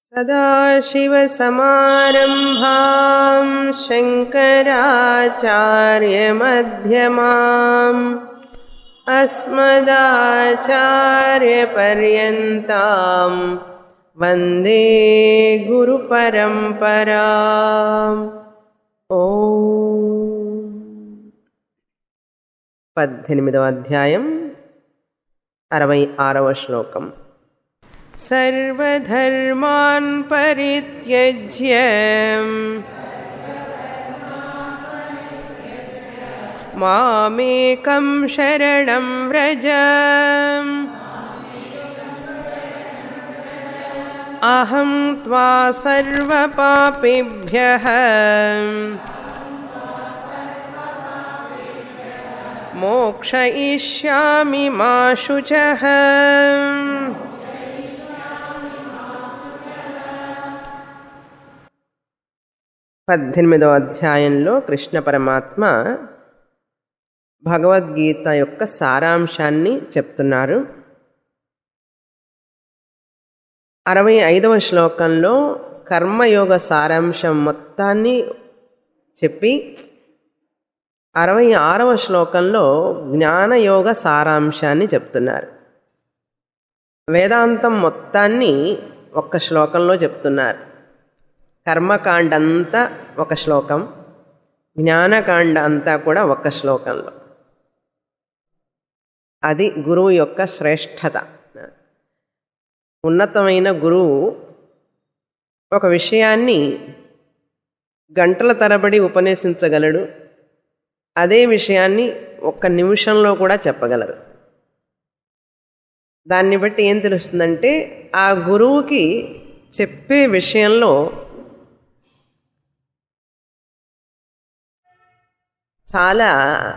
सदाशिवसमारम्भां शङ्कराचार्यमध्यमाम् अस्मदाचार्यपर्यन्तां वन्दे गुरुपरम्पराम् ఓ పద్దెనిమిదవ అధ్యాయం అరవై ఆరవ శ్లోకం సర్వధర్మాన్ పరిత్యజ్య మామేకం శరణం వ్రజ అహం త్వా సర్వపాపేభ్యः మోక్షయిష్యామి మా శుచః పద్దెనిమిదవ అధ్యాయంలో కృష్ణ పరమాత్మ భగవద్గీత యొక్క సారాంశాన్ని చెప్తున్నారు అరవై ఐదవ శ్లోకంలో కర్మయోగ సారాంశం మొత్తాన్ని చెప్పి అరవై ఆరవ శ్లోకంలో జ్ఞానయోగ సారాంశాన్ని చెప్తున్నారు వేదాంతం మొత్తాన్ని ఒక్క శ్లోకంలో చెప్తున్నారు కర్మకాండ అంతా ఒక శ్లోకం జ్ఞానకాండ అంతా కూడా ఒక శ్లోకంలో అది గురువు యొక్క శ్రేష్టత ఉన్నతమైన గురువు ఒక విషయాన్ని గంటల తరబడి ఉపన్యసించగలడు అదే విషయాన్ని ఒక్క నిమిషంలో కూడా చెప్పగలరు దాన్ని బట్టి ఏం తెలుస్తుందంటే ఆ గురువుకి చెప్పే విషయంలో చాలా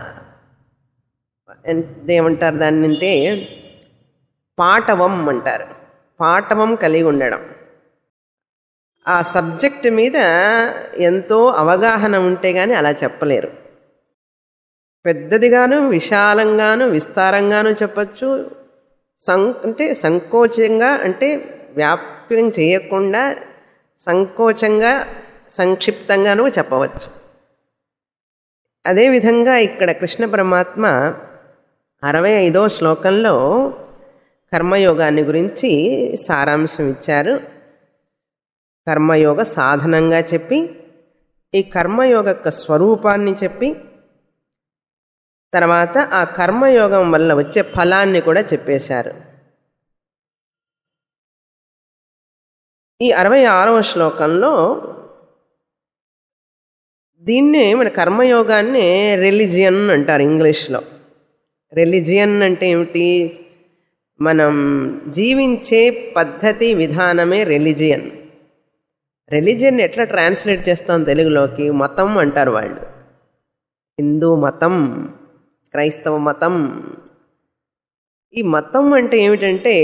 ఏమంటారు దాన్ని అంటే పాటవం అంటారు పాటవం కలిగి ఉండడం ఆ సబ్జెక్ట్ మీద ఎంతో అవగాహన ఉంటే కానీ అలా చెప్పలేరు పెద్దదిగాను విశాలంగాను విస్తారంగాను చెప్పచ్చు సం అంటే సంకోచంగా అంటే వ్యాప్యం చేయకుండా సంకోచంగా సంక్షిప్తంగాను చెప్పవచ్చు అదేవిధంగా ఇక్కడ కృష్ణ పరమాత్మ అరవై ఐదో శ్లోకంలో కర్మయోగాన్ని గురించి సారాంశం ఇచ్చారు కర్మయోగ సాధనంగా చెప్పి ఈ కర్మయోగ యొక్క స్వరూపాన్ని చెప్పి తర్వాత ఆ కర్మయోగం వల్ల వచ్చే ఫలాన్ని కూడా చెప్పేశారు ఈ అరవై ఆరవ శ్లోకంలో దీన్నే మన కర్మయోగాన్ని రిలిజియన్ అంటారు ఇంగ్లీష్లో రిలిజియన్ అంటే ఏమిటి మనం జీవించే పద్ధతి విధానమే రిలిజియన్ రిలిజియన్ ఎట్లా ట్రాన్స్లేట్ చేస్తాం తెలుగులోకి మతం అంటారు వాళ్ళు హిందూ మతం క్రైస్తవ మతం ఈ మతం అంటే ఏమిటంటే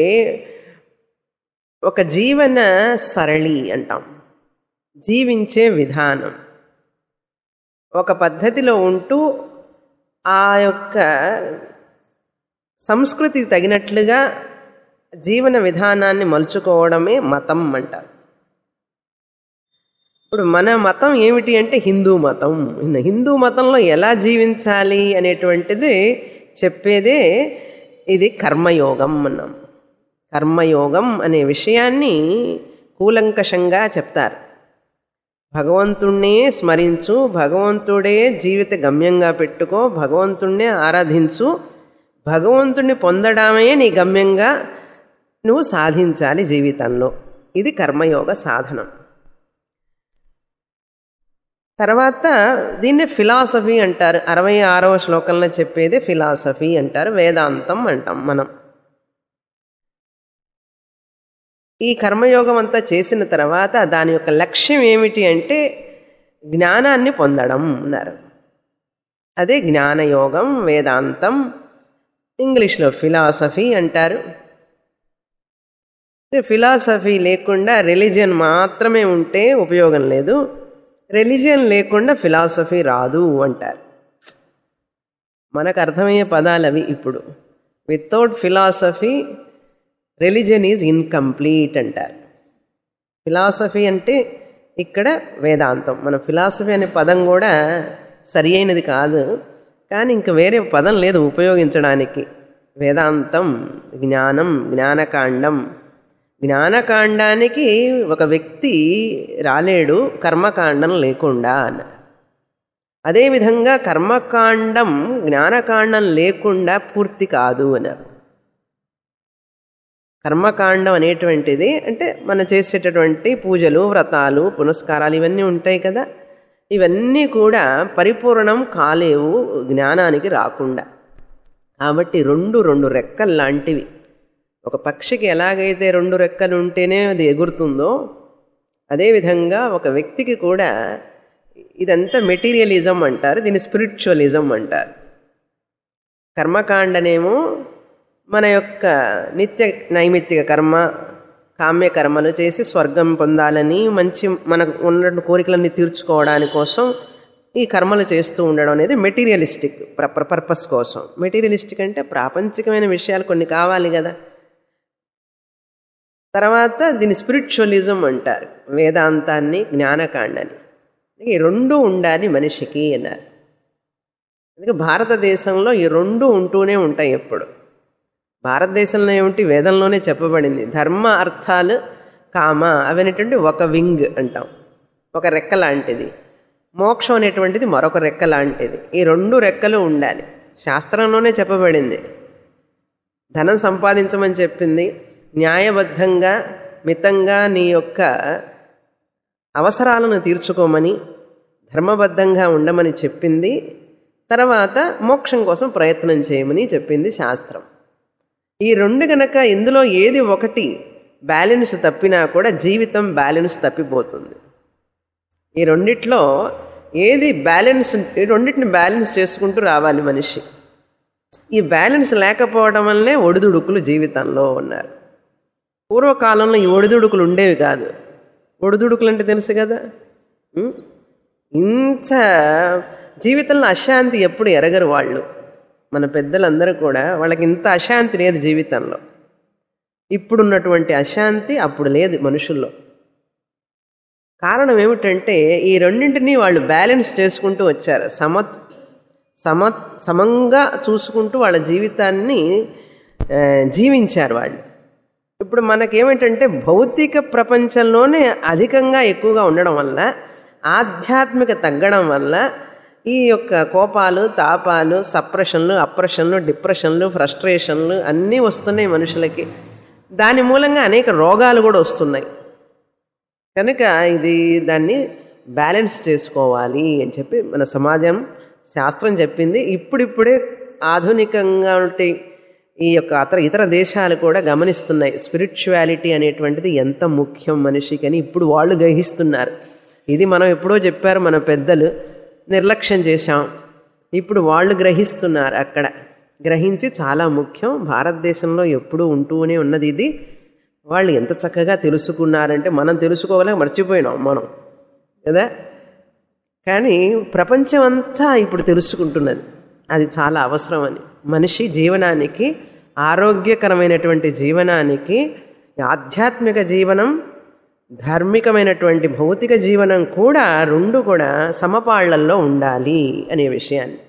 ఒక జీవన సరళి అంటాం జీవించే విధానం ఒక పద్ధతిలో ఉంటూ ఆ యొక్క సంస్కృతికి తగినట్లుగా జీవన విధానాన్ని మలుచుకోవడమే మతం అంటారు ఇప్పుడు మన మతం ఏమిటి అంటే హిందూ మతం హిందూ మతంలో ఎలా జీవించాలి అనేటువంటిది చెప్పేదే ఇది కర్మయోగం అన్నాం కర్మయోగం అనే విషయాన్ని కూలంకషంగా చెప్తారు భగవంతుణ్ణే స్మరించు భగవంతుడే జీవిత గమ్యంగా పెట్టుకో భగవంతుణ్ణే ఆరాధించు భగవంతుణ్ణి పొందడమే నీ గమ్యంగా నువ్వు సాధించాలి జీవితంలో ఇది కర్మయోగ సాధనం తర్వాత దీన్ని ఫిలాసఫీ అంటారు అరవై ఆరవ శ్లోకంలో చెప్పేది ఫిలాసఫీ అంటారు వేదాంతం అంటాం మనం ఈ కర్మయోగం అంతా చేసిన తర్వాత దాని యొక్క లక్ష్యం ఏమిటి అంటే జ్ఞానాన్ని పొందడం అన్నారు అదే జ్ఞానయోగం వేదాంతం ఇంగ్లీష్లో ఫిలాసఫీ అంటారు ఫిలాసఫీ లేకుండా రిలీజియన్ మాత్రమే ఉంటే ఉపయోగం లేదు రిలీజియన్ లేకుండా ఫిలాసఫీ రాదు అంటారు మనకు అర్థమయ్యే పదాలు అవి ఇప్పుడు without philosophy religion is incomplete అంటారు ఫిలాసఫీ అంటే ఇక్కడ వేదాంతం మన ఫిలాసఫీ అనే పదం కూడా సరి అయినది కాదు కానీ ఇంక వేరే పదం లేదు ఉపయోగించడానికి వేదాంతం జ్ఞానం జ్ఞానకాండం జ్ఞానకాండానికి ఒక వ్యక్తి రాలేడు కర్మకాండం లేకుండా అన్న అదేవిధంగా కర్మకాండం జ్ఞానకాండం లేకుండా పూర్తి కాదు అన్నారు కర్మకాండం అనేటువంటిది అంటే మనం చేసేటటువంటి పూజలు వ్రతాలు పునస్కారాలు ఇవన్నీ ఉంటాయి కదా ఇవన్నీ కూడా పరిపూర్ణం కాలేవు జ్ఞానానికి రాకుండా కాబట్టి రెండు రెండు రెక్కలు లాంటివి ఒక పక్షికి ఎలాగైతే రెండు రెక్కలు ఉంటేనే అది ఎగురుతుందో అదేవిధంగా ఒక వ్యక్తికి కూడా ఇదంతా మెటీరియలిజం అంటారు దీన్ని స్పిరిచువలిజం అంటారు కర్మకాండనేమో మన యొక్క నిత్య నైమిత్తిక కర్మ కామ్య కర్మలు చేసి స్వర్గం పొందాలని మంచి మనకు ఉన్న కోరికలన్నీ తీర్చుకోవడాని కోసం ఈ కర్మలు చేస్తూ ఉండడం అనేది మెటీరియలిస్టిక్ పర్పస్ కోసం మెటీరియలిస్టిక్ అంటే ప్రాపంచికమైన విషయాలు కొన్ని కావాలి కదా తర్వాత దీన్ని స్పిరిచువలిజం అంటారు వేదాంతాన్ని జ్ఞానకాండని ఈ రెండు ఉండాలి మనిషికి అన్నారు అందుకే భారతదేశంలో ఈ రెండు ఉంటూనే ఉంటాయి ఎప్పుడు భారతదేశంలో ఏమిటి వేదంలోనే చెప్పబడింది ధర్మ అర్థాలు కామ అవనేటువంటి ఒక వింగ్ అంటాం ఒక రెక్క లాంటిది మోక్షం అనేటువంటిది మరొక రెక్క లాంటిది ఈ రెండు రెక్కలు ఉండాలి శాస్త్రంలోనే చెప్పబడింది ధనం సంపాదించమని చెప్పింది న్యాయబద్ధంగా మితంగా నీ యొక్క అవసరాలను తీర్చుకోమని ధర్మబద్ధంగా ఉండమని చెప్పింది తర్వాత మోక్షం కోసం ప్రయత్నం చేయమని చెప్పింది శాస్త్రం ఈ రెండు గనక ఇందులో ఏది ఒకటి బ్యాలెన్స్ తప్పినా కూడా జీవితం బ్యాలెన్స్ తప్పిపోతుంది ఈ రెండిట్లో ఏది బ్యాలెన్స్ ఈ రెండింటిని బ్యాలెన్స్ చేసుకుంటూ రావాలి మనిషి ఈ బ్యాలెన్స్ లేకపోవడం వల్లే ఒడిదుడుకులు జీవితంలో ఉన్నారు పూర్వకాలంలో ఈ ఒడిదుడుకులు ఉండేవి కాదు ఒడిదుడుకులు అంటే తెలుసు కదా ఉం? ఇంత జీవితంలో అశాంతి ఎప్పుడు ఎరగరు వాళ్ళు మన పెద్దలందరూ కూడా వాళ్ళకి ఇంత అశాంతి లేదు జీవితంలో ఇప్పుడున్నటువంటి అశాంతి అప్పుడు లేదు మనుషుల్లో కారణం ఏమిటంటే ఈ రెండింటినీ వాళ్ళు బ్యాలెన్స్ చేసుకుంటూ వచ్చారు సమ సమ సమంగా చూసుకుంటూ వాళ్ళ జీవితాన్ని ఆ, జీవించారు వాళ్ళు ఇప్పుడు మనకేమిటంటే భౌతిక ప్రపంచంలోనే అధికంగా ఎక్కువగా ఉండడం వల్ల ఆధ్యాత్మిక తగ్గడం వల్ల ఈ యొక్క కోపాలు తాపాలు సప్రెషన్లు అప్రెషన్లు డిప్రెషన్లు ఫ్రస్ట్రేషన్లు అన్నీ వస్తున్నాయి మనుషులకి దాని మూలంగా అనేక రోగాలు కూడా వస్తున్నాయి కనుక ఇది దాన్ని బ్యాలెన్స్ చేసుకోవాలి అని చెప్పి మన సమాజం శాస్త్రం చెప్పింది ఇప్పుడిప్పుడే ఆధునికంగా ఉంటే ఈ యొక్క అతర ఇతర దేశాలు కూడా గమనిస్తున్నాయి స్పిరిచువాలిటీ అనేటువంటిది ఎంత ముఖ్యం మనిషికి అని ఇప్పుడు వాళ్ళు గ్రహిస్తున్నారు ఇది మనం ఎప్పుడో చెప్పారు మన పెద్దలు నిర్లక్ష్యం చేశాం ఇప్పుడు వాళ్ళు గ్రహిస్తున్నారు అక్కడ గ్రహించి చాలా ముఖ్యం భారతదేశంలో ఎప్పుడూ ఉంటూనే ఉన్నది ఇది వాళ్ళు ఎంత చక్కగా తెలుసుకున్నారంటే మనం తెలుసుకోవాలని మర్చిపోయినాం మనం కదా కానీ ప్రపంచం అంతా ఇప్పుడు తెలుసుకుంటున్నది అది చాలా అవసరం అని మనిషి జీవనానికి ఆరోగ్యకరమైనటువంటి జీవనానికి ఆధ్యాత్మిక జీవనం ధార్మికమైనటువంటి భౌతిక జీవనం కూడా రెండు కూడా సమపాళ్లల్లో ఉండాలి అనే విషయాన్ని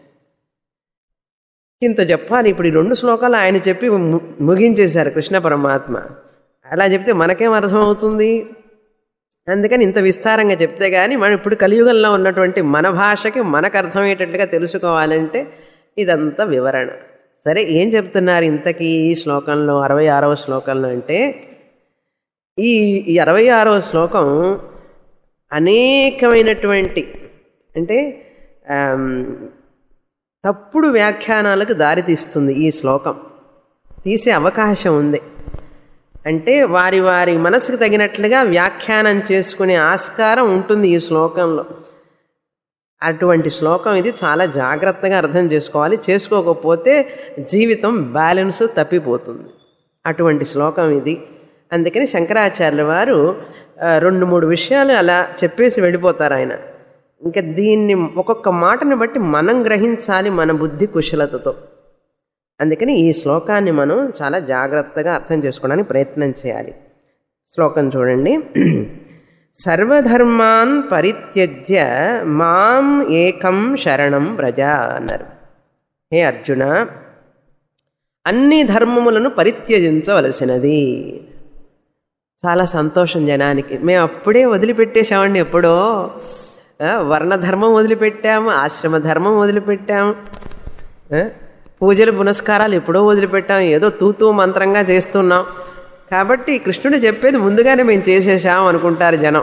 ఇంత చెప్పాలి ఇప్పుడు ఈ రెండు శ్లోకాలు ఆయన చెప్పి ము- ముగించేశారు కృష్ణ పరమాత్మ అలా చెప్తే మనకేం అర్థమవుతుంది అందుకని ఇంత విస్తారంగా చెప్తే కానీ మనం ఇప్పుడు కలియుగంలో ఉన్నటువంటి మన భాషకి మనకు అర్థమయ్యేటట్టుగా తెలుసుకోవాలంటే ఇదంతా వివరణ సరే ఏం చెప్తున్నారు ఇంతకీ ఈ శ్లోకంలో అరవై ఆరవ శ్లోకంలో అంటే ఈ ఈ అరవై ఆరవ శ్లోకం అనేకమైనటువంటి అంటే ఆమ్, తప్పుడు వ్యాఖ్యానాలకు దారితీస్తుంది ఈ శ్లోకం తీసే అవకాశం ఉంది అంటే వారి వారి మనసుకు తగినట్లుగా వ్యాఖ్యానం చేసుకునే ఆస్కారం ఉంటుంది ఈ శ్లోకంలో అటువంటి శ్లోకం ఇది చాలా జాగ్రత్తగా అర్థం చేసుకోవాలి చేసుకోకపోతే జీవితం బ్యాలెన్స్ తప్పిపోతుంది అటువంటి శ్లోకం ఇది అందుకని శంకరాచార్యుల వారు ఆ, రెండు మూడు విషయాలు అలా చెప్పేసి వెళ్ళిపోతారు ఆయన ఇంకా దీన్ని ఒక్కొక్క మాటని బట్టి మనం గ్రహించాలి మన బుద్ధి కుశలతతో అందుకని ఈ శ్లోకాన్ని మనం చాలా జాగ్రత్తగా అర్థం చేసుకోవడానికి ప్రయత్నం చేయాలి శ్లోకం చూడండి సర్వధర్మాన్ పరిత్యజ్య మాం ఏకం శరణం వ్రజ అన్నారు హే అర్జున అన్ని ధర్మములను పరిత్యజించవలసినది చాలా సంతోషం జనానికి మేము అప్పుడే వదిలిపెట్టేశామండి ఎప్పుడో ఆ, వర్ణధర్మం వదిలిపెట్టాము ఆశ్రమ ధర్మం వదిలిపెట్టాము ఆ, పూజలు పునస్కారాలు ఎప్పుడో వదిలిపెట్టాం ఏదో తూతూ మంత్రంగా చేస్తున్నాం కాబట్టి కృష్ణుడు చెప్పేది ముందుగానే మేము చేసేసాం అనుకుంటారు జనం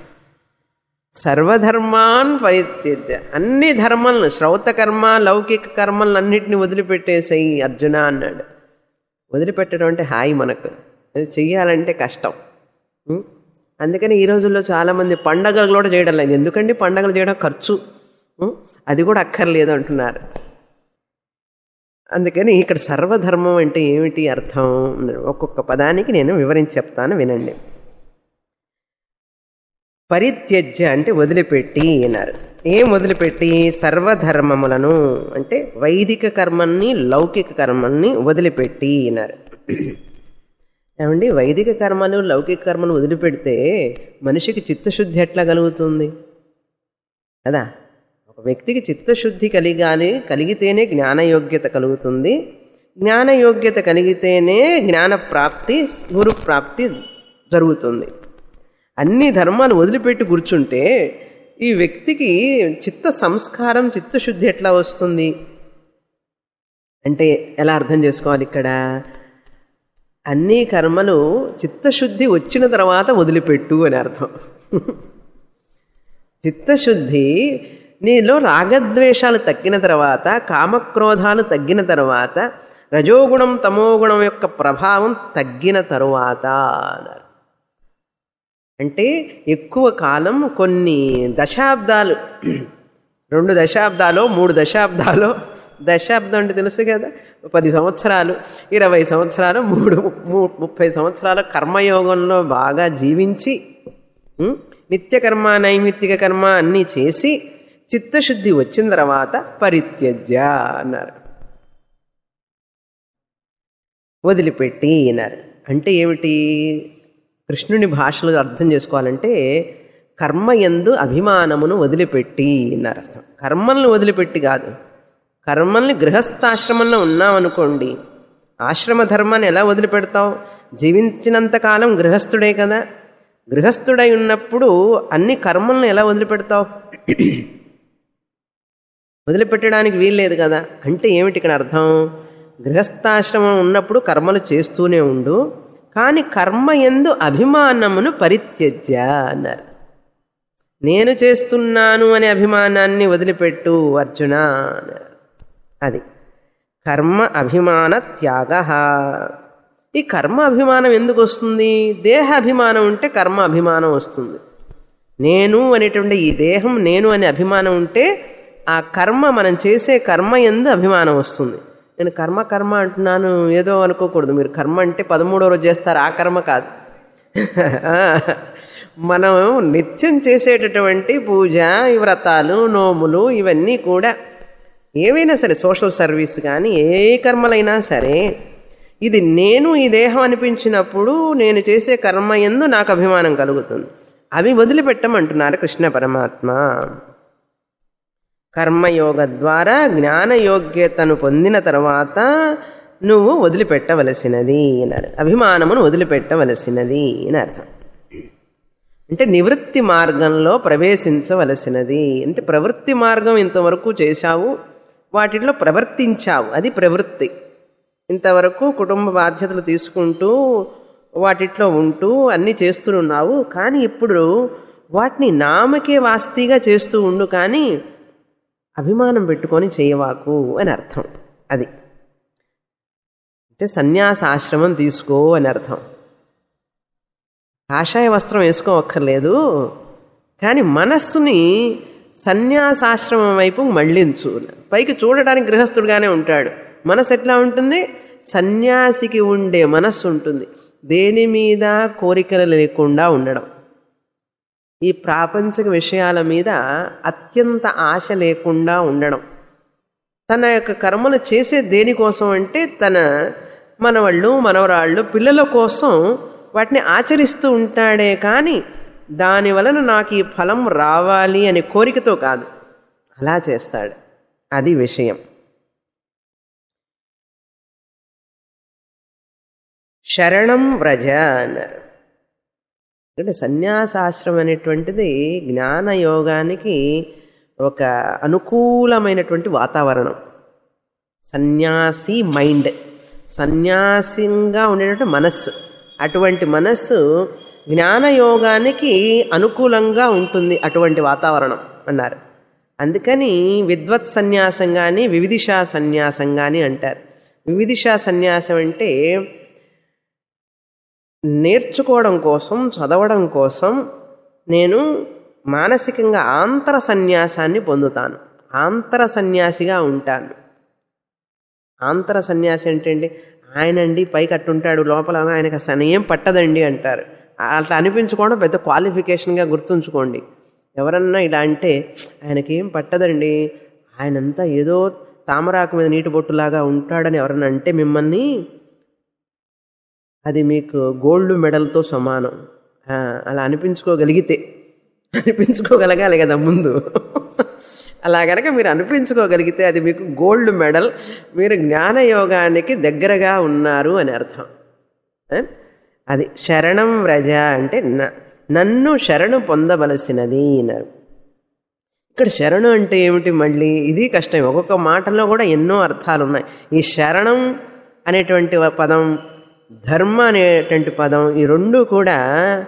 సర్వధర్మాన్ పరిత్యజ్య అన్ని ధర్మాలను శ్రౌత కర్మ లౌకిక కర్మలన్నింటినీ వదిలిపెట్టేసేయి అర్జున అన్నాడు వదిలిపెట్టడం అంటే హాయి మనకు అది చెయ్యాలంటే కష్టం ఉం? అందుకని ఈ రోజుల్లో చాలామంది పండగలు కూడా చేయడం లేదు ఎందుకండి పండగలు చేయడం ఖర్చు ఉం? అది కూడా అక్కర్లేదు అంటున్నారు అందుకని ఇక్కడ సర్వధర్మం అంటే ఏమిటి అర్థం ఒక్కొక్క పదానికి నేను వివరించి చెప్తాను వినండి పరిత్యజ్య అంటే వదిలిపెట్టి అన్నారు ఏం వదిలిపెట్టి సర్వధర్మములను అంటే వైదిక కర్మల్ని లౌకిక కర్మల్ని వదిలిపెట్టి అన్నారు ఏమండి వైదిక కర్మలు లౌకిక కర్మలు వదిలిపెడితే మనిషికి చిత్తశుద్ధి ఎట్లా కలుగుతుంది కదా ఒక వ్యక్తికి చిత్తశుద్ధి కలిగాలి కలిగితేనే జ్ఞానయోగ్యత కలుగుతుంది జ్ఞానయోగ్యత కలిగితేనే జ్ఞాన ప్రాప్తి గురు ప్రాప్తి జరుగుతుంది అన్ని ధర్మాలు వదిలిపెట్టి కూర్చుంటే ఈ వ్యక్తికి చిత్త సంస్కారం చిత్తశుద్ధి ఎట్లా వస్తుంది అంటే ఎలా అర్థం చేసుకోవాలి ఇక్కడ అన్ని కర్మలు చిత్తశుద్ధి వచ్చిన తర్వాత వదిలిపెట్టు అని అర్థం చిత్తశుద్ధి నీలో రాగద్వేషాలు తగ్గిన తర్వాత కామక్రోధాలు తగ్గిన తర్వాత రజోగుణం తమోగుణం యొక్క ప్రభావం తగ్గిన తరువాత అన్నారు అంటే ఎక్కువ కాలం కొన్ని దశాబ్దాలు రెండు దశాబ్దాలు మూడు దశాబ్దాలు దశాబ్దం అంటే తెలుసు కదా పది సంవత్సరాలు ఇరవై సంవత్సరాలు మూడు ము- ముప్పై సంవత్సరాల కర్మయోగంలో బాగా జీవించి ఉం, నిత్యకర్మ నైమిత్తిక కర్మ అన్నీ చేసి చిత్తశుద్ధి వచ్చిన తర్వాత పరిత్యజ్య అన్నారు వదిలిపెట్టి అన్నారు అంటే ఏమిటి కృష్ణుని భాషలో అర్థం చేసుకోవాలంటే కర్మ ఎందు అభిమానమును వదిలిపెట్టి అన్నారు అర్థం కర్మల్ని వదిలిపెట్టి కాదు కర్మల్ని గృహస్థాశ్రమంలో ఉన్నామనుకోండి ఆశ్రమ ధర్మాన్ని ఎలా వదిలిపెడతావు జీవించినంత కాలం గృహస్థుడే కదా గృహస్థుడై ఉన్నప్పుడు అన్ని కర్మలను ఎలా వదిలిపెడతావు వదిలిపెట్టడానికి వీల్లేదు కదా అంటే ఏమిటి ఇక్కడ అర్థం గృహస్థాశ్రమం ఉన్నప్పుడు కర్మలు చేస్తూనే ఉండు కానీ కర్మ ఎందు అభిమానమును పరిత్యజ్య అన్నారు నేను చేస్తున్నాను అనే అభిమానాన్ని వదిలిపెట్టు అర్జున అన్నారు అది కర్మ అభిమాన త్యాగ ఈ కర్మ అభిమానం ఎందుకు వస్తుంది దేహ అభిమానం ఉంటే కర్మ అభిమానం వస్తుంది నేను అనేటువంటి ఈ దేహం నేను అనే అభిమానం ఉంటే ఆ కర్మ మనం చేసే కర్మ ఎందు అభిమానం వస్తుంది నేను కర్మ కర్మ అంటున్నాను ఏదో అనుకోకూడదు మీరు కర్మ అంటే పదమూడో రోజు చేస్తారు ఆ కర్మ కాదు మనం నిత్యం చేసేటటువంటి పూజ ఈ వ్రతాలు నోములు ఇవన్నీ కూడా ఏవైనా సరే సోషల్ సర్వీస్ కానీ ఏ కర్మలైనా సరే ఇది నేను ఈ దేహం అనిపించినప్పుడు నేను చేసే కర్మ ఎందు నాకు అభిమానం కలుగుతుంది అవి వదిలిపెట్టమంటున్నారు కృష్ణ పరమాత్మ కర్మయోగ ద్వారా జ్ఞానయోగ్యతను పొందిన తర్వాత నువ్వు వదిలిపెట్టవలసినది అన్నారు అభిమానమును వదిలిపెట్టవలసినది అని అర్థం అంటే నివృత్తి మార్గంలో ప్రవేశించవలసినది అంటే ప్రవృత్తి మార్గం ఇంతవరకు చేశావు వాటిలో ప్రవర్తించావు అది ప్రవృత్తి ఇంతవరకు కుటుంబ బాధ్యతలు తీసుకుంటూ వాటిట్లో ఉంటూ అన్నీ చేస్తున్నావు కానీ ఇప్పుడు వాటిని నామకే వాస్తీగా చేస్తూ ఉండు కానీ అభిమానం పెట్టుకొని చేయవాకు అని అర్థం అది అంటే సన్యాసాశ్రమం తీసుకో అని అర్థం కాషాయ వస్త్రం వేసుకోవక్కర్లేదు కానీ మనస్సుని సన్యాసాశ్రమం వైపు మళ్ళించు పైకి చూడడానికి గృహస్థుడుగానే ఉంటాడు మనసు ఎట్లా ఉంటుంది సన్యాసికి ఉండే మనస్సు ఉంటుంది దేని మీద కోరికలు లేకుండా ఉండడం ఈ ప్రాపంచిక విషయాల మీద అత్యంత ఆశ లేకుండా ఉండడం తన యొక్క కర్మలు చేసే దేనికోసం అంటే తన మనవాళ్ళు మనవరాళ్ళు పిల్లల కోసం వాటిని ఆచరిస్తూ ఉంటాడే కానీ దాని వలన నాకు ఈ ఫలం రావాలి అనే కోరికతో కాదు అలా చేస్తాడు అది విషయం శరణం వ్రజ అన్నారు అంటే సన్యాసాశ్రమం అనేటువంటిది జ్ఞానయోగానికి ఒక అనుకూలమైనటువంటి వాతావరణం సన్యాసి మైండ్ సన్యాసింగా ఉండేటువంటి మనస్సు అటువంటి మనస్సు జ్ఞానయోగానికి అనుకూలంగా ఉంటుంది అటువంటి వాతావరణం అన్నారు అందుకని విద్వత్ సన్యాసం కానీ వివిధిషా సన్యాసం కానీ అంటారు వివిధిషా సన్యాసం అంటే నేర్చుకోవడం కోసం చదవడం కోసం నేను మానసికంగా ఆంతర సన్యాసాన్ని పొందుతాను ఆంతర సన్యాసిగా ఉంటాను ఆంతర సన్యాసి ఏంటండి ఆయనండి పైకి అట్టుంటాడు లోపల ఆయనకు అసలు ఏం పట్టదండి అంటారు అట్లా అనిపించుకోవడం పెద్ద క్వాలిఫికేషన్గా గుర్తుంచుకోండి ఎవరన్నా ఇలా అంటే ఆయనకేం పట్టదండి ఆయనంతా ఏదో తామరాకు మీద నీటి బొట్టులాగా ఉంటాడని ఎవరన్నా అంటే మిమ్మల్ని అది మీకు గోల్డ్ మెడల్తో సమానం అలా అనిపించుకోగలిగితే అనిపించుకోగలగాలి కదా ముందు అలా కనుక మీరు అనిపించుకోగలిగితే అది మీకు గోల్డ్ మెడల్ మీరు జ్ఞానయోగానికి దగ్గరగా ఉన్నారు అని అర్థం అది శరణం వ్రజ అంటే నన్ను శరణు పొందవలసినది అన్నారు ఇక్కడ శరణు అంటే ఏమిటి మళ్ళీ ఇది కష్టం ఒక్కొక్క మాటలో కూడా ఎన్నో అర్థాలు ఉన్నాయి ఈ శరణం అనేటువంటి పదం ధర్మ అనేటువంటి పదం ఈ రెండు కూడా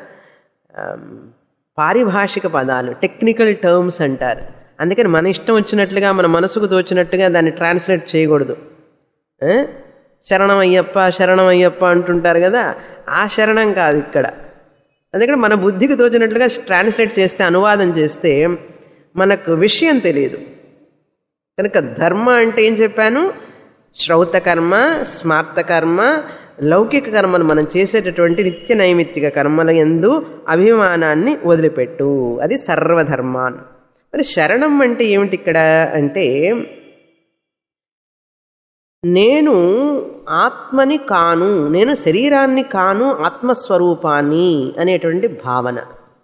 పారిభాషిక పదాలు టెక్నికల్ టర్మ్స్ అంటారు అందుకని మన ఇష్టం వచ్చినట్లుగా మన మనసుకు తోచినట్టుగా దాన్ని ట్రాన్స్లేట్ చేయకూడదు శరణం అయ్యప్ప శరణం అయ్యప్ప అంటుంటారు కదా ఆ శరణం కాదు ఇక్కడ అందుకని మన బుద్ధికి తోచినట్లుగా ట్రాన్స్లేట్ చేస్తే అనువాదం చేస్తే మనకు విషయం తెలియదు కనుక ధర్మ అంటే ఏం చెప్పాను శ్రౌత కర్మ స్మార్త కర్మ లౌకిక కర్మలు మనం చేసేటటువంటి నిత్య నైమిత్తిక కర్మల ఎందు అభిమానాన్ని వదిలిపెట్టు అది సర్వధర్మాన్ మరి శరణం అంటే ఏమిటి ఇక్కడ అంటే నేను ఆత్మని కాను నేను శరీరాన్ని కాను ఆత్మస్వరూపాన్ని అనేటువంటి భావన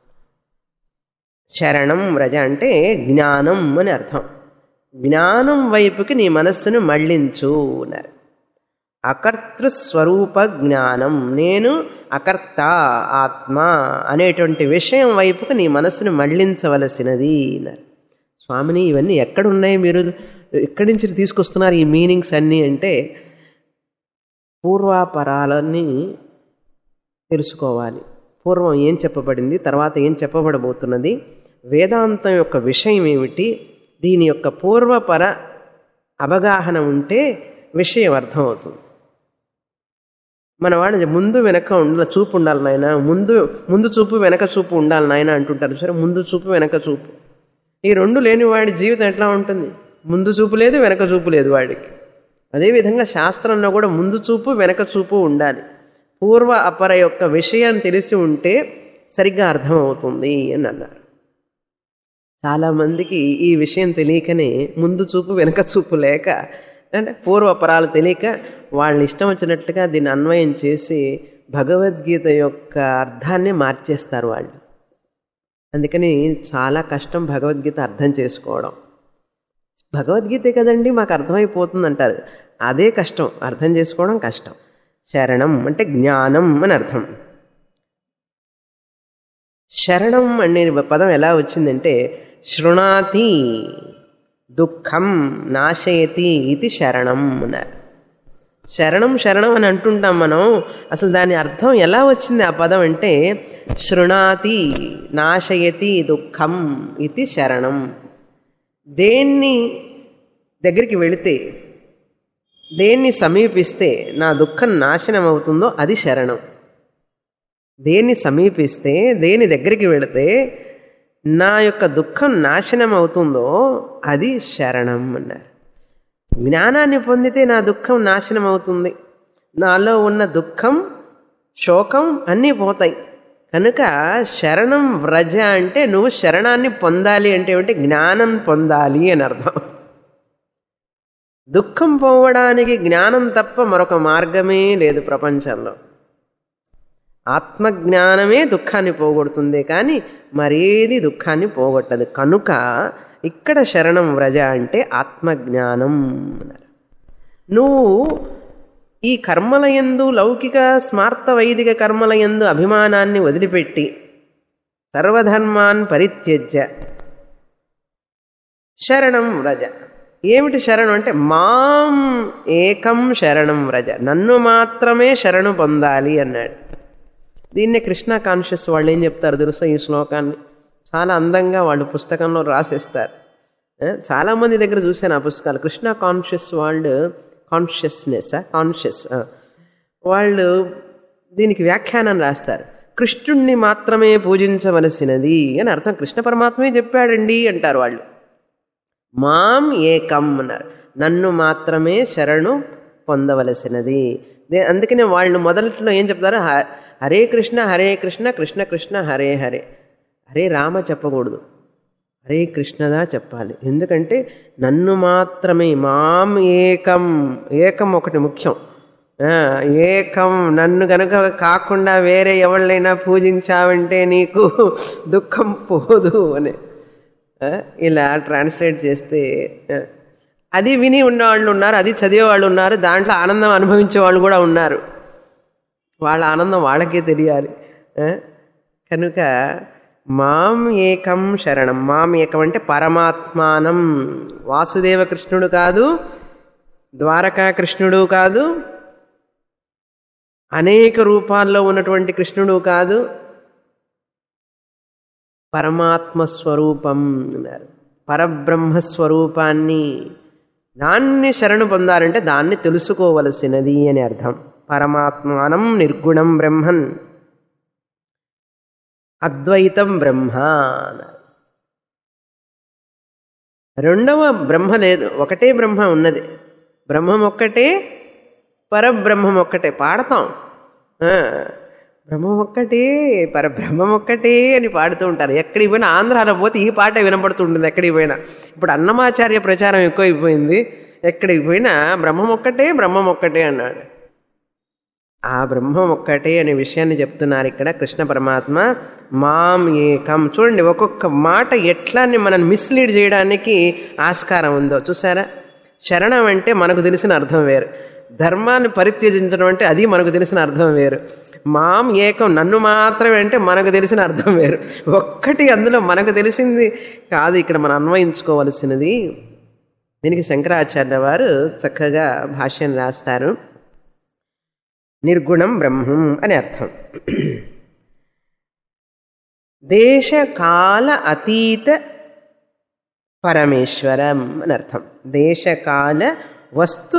శరణం వ్రజ అంటే జ్ఞానం అని అర్థం జ్ఞానం వైపుకి నీ మనస్సును మళ్ళించు అన్నారు అకర్తృస్వరూప జ్ఞానం నేను అకర్త ఆత్మ అనేటువంటి విషయం వైపుకు నీ మనస్సును మళ్లించవలసినది అన్నారు స్వామిని ఇవన్నీ ఎక్కడున్నాయి మీరు ఎక్కడి నుంచి తీసుకొస్తున్నారు ఈ మీనింగ్స్ అన్నీ అంటే పూర్వాపరాలని తెలుసుకోవాలి పూర్వం ఏం చెప్పబడింది తర్వాత ఏం చెప్పబడబోతున్నది వేదాంతం యొక్క విషయం ఏమిటి దీని యొక్క పూర్వపర అవగాహన ఉంటే విషయం అర్థమవుతుంది మన వాడు ముందు వెనక ఉండాలి చూపు ఉండాలి నాయన ముందు ముందు చూపు వెనక చూపు ఉండాలి నాయన అంటుంటారు సరే ముందు చూపు వెనక చూపు ఈ రెండు లేని వాడి జీవితం ఎట్లా ఉంటుంది ముందు చూపు లేదు వెనక చూపు లేదు వాడికి అదేవిధంగా శాస్త్రంలో కూడా ముందు చూపు వెనక చూపు ఉండాలి పూర్వ అపర యొక్క విషయం తెలిసి ఉంటే సరిగ్గా అర్థమవుతుంది అని అన్నారు చాలామందికి ఈ విషయం తెలియకనే ముందు చూపు వెనక చూపు లేక అంటే పూర్వపరాలు తెలియక వాళ్ళ ఇష్టం వచ్చినట్లుగా దీన్ని అన్వయం చేసి భగవద్గీత యొక్క అర్థాన్ని మార్చేస్తారు వాళ్ళు అందుకని చాలా కష్టం భగవద్గీత అర్థం చేసుకోవడం భగవద్గీతే కదండి మాకు అర్థమైపోతుంది అంటారు అదే కష్టం అర్థం చేసుకోవడం కష్టం శరణం అంటే జ్ఞానం అని అర్థం శరణం అనే పదం ఎలా వచ్చిందంటే శృణాతి దుఃఖం నాశయతి ఇది శరణం అన్నారు శరణం శరణం అని అంటుంటాం మనం అసలు దాని అర్థం ఎలా వచ్చింది ఆ పదం అంటే శృణాతి నాశయతి దుఃఖం ఇది శరణం దేన్ని దగ్గరికి వెళితే దేన్ని సమీపిస్తే నా దుఃఖం నాశనం అవుతుందో అది శరణం దేన్ని సమీపిస్తే దేని దగ్గరికి వెళితే నా యొక్క దుఃఖం నాశనం అవుతుందో అది శరణం అన్నారు జ్ఞానాన్ని పొందితే నా దుఃఖం నాశనం అవుతుంది నాలో ఉన్న దుఃఖం శోకం అన్నీ పోతాయి కనుక శరణం వ్రజ అంటే నువ్వు శరణాన్ని పొందాలి అంటే ఏమిటి జ్ఞానం పొందాలి అని అర్థం దుఃఖం పోవడానికి జ్ఞానం తప్ప మరొక మార్గమే లేదు ప్రపంచంలో ఆత్మజ్ఞానమే దుఃఖాన్ని పోగొడుతుంది కానీ మరేది దుఃఖాన్ని పోగొట్టదు కనుక ఇక్కడ శరణం వ్రజ అంటే ఆత్మజ్ఞానం అన్నారు నువ్వు ఈ కర్మలయందు లౌకిక స్మార్త వైదిక కర్మలయందు అభిమానాన్ని వదిలిపెట్టి సర్వధర్మాన్ పరిత్యజ్య శరణం వ్రజ ఏమిటి శరణం అంటే మాం ఏకం శరణం వ్రజ నన్ను మాత్రమే శరణు పొందాలి అన్నాడు దీన్నే కృష్ణ కాన్షియస్ వాళ్ళు ఏం చెప్తారు తెలుసా ఈ శ్లోకాన్ని చాలా అందంగా వాళ్ళు పుస్తకంలో రాసేస్తారు ఆ, చాలామంది దగ్గర చూశాను ఆ పుస్తకాలు కృష్ణ కాన్షియస్ వాళ్ళు కాన్షియస్నెస్ కాన్షియస్ వాళ్ళు దీనికి వ్యాఖ్యానం రాస్తారు కృష్ణుణ్ణి మాత్రమే పూజించవలసినది అని అర్థం కృష్ణ పరమాత్మే చెప్పాడండి అంటారు వాళ్ళు మాం ఏకం అన్నారు నన్ను మాత్రమే శరణు పొందవలసినది దే- అందుకనే వాళ్ళు మొదట్లో ఏం చెప్తారు హ- హరే కృష్ణ హరే కృష్ణ కృష్ణ కృష్ణ హరే హరే హరే రామ చెప్పకూడదు హరే కృష్ణదా చెప్పాలి ఎందుకంటే నన్ను మాత్రమే మాం ఏకం ఏకం ఒకటి ముఖ్యం ఆ, ఏకం నన్ను గనుక కాకుండా వేరే ఎవళ్ళైనా పూజించావంటే నీకు దుఃఖం పోదు అని ఆ, ఇలా ట్రాన్స్లేట్ చేస్తే ఆ, అది విని ఉన్నవాళ్ళు ఉన్నారు అది చదివే వాళ్ళు ఉన్నారు దాంట్లో ఆనందం అనుభవించే వాళ్ళు కూడా ఉన్నారు వాళ్ళ ఆనందం వాళ్ళకే తెలియాలి ఆ? కనుక మాం ఏకం శరణం మాం ఏకం అంటే పరమాత్మానం వాసుదేవ కృష్ణుడు కాదు ద్వారకా కృష్ణుడు కాదు అనేక రూపాల్లో ఉన్నటువంటి కృష్ణుడు కాదు పరమాత్మ స్వరూపం అన్నారు పరబ్రహ్మ స్వరూపాన్ని దాన్ని శరణు పొందాలంటే దాన్ని తెలుసుకోవలసినది అని అర్థం పరమాత్మానం నిర్గుణం బ్రహ్మన్ అద్వైతం బ్రహ్మ అన్నారు రెండవ బ్రహ్మ లేదు ఒకటే బ్రహ్మ ఉన్నది బ్రహ్మం ఒక్కటే పరబ్రహ్మం ఒక్కటే పాడతాం ఆ, బ్రహ్మం ఒక్కటే పరబ్రహ్మం ఒక్కటే అని పాడుతూ ఉంటారు ఎక్కడికి పోయినా ఆంధ్రాలో పోతే ఈ పాట వినపడుతుంటుంది ఎక్కడికి పోయినా ఇప్పుడు అన్నమాచార్య ప్రచారం ఎక్కువైపోయింది ఎక్కడికి పోయినా బ్రహ్మం ఒక్కటే బ్రహ్మం ఒక్కటే అన్నాడు ఆ బ్రహ్మం ఒక్కటే అనే విషయాన్ని చెప్తున్నారు ఇక్కడ కృష్ణ పరమాత్మ మాం ఏకం చూడండి ఒక్కొక్క మాట ఎట్లాని మనం మిస్లీడ్ చేయడానికి ఆస్కారం ఉందో చూసారా శరణం అంటే మనకు తెలిసిన అర్థం వేరు ధర్మాన్ని పరిత్యజించడం అంటే అది మనకు తెలిసిన అర్థం వేరు మాం ఏకం నన్ను మాత్రమే అంటే మనకు తెలిసిన అర్థం వేరు ఒక్కటి అందులో మనకు తెలిసింది కాదు ఇక్కడ మనం అన్వయించుకోవలసినది దీనికి శంకరాచార్య వారు చక్కగా భాష్యం రాస్తారు నిర్గుణం బ్రహ్మం అని అర్థం దేశకాల అతీత పరమేశ్వరం అని అర్థం దేశకాల వస్తు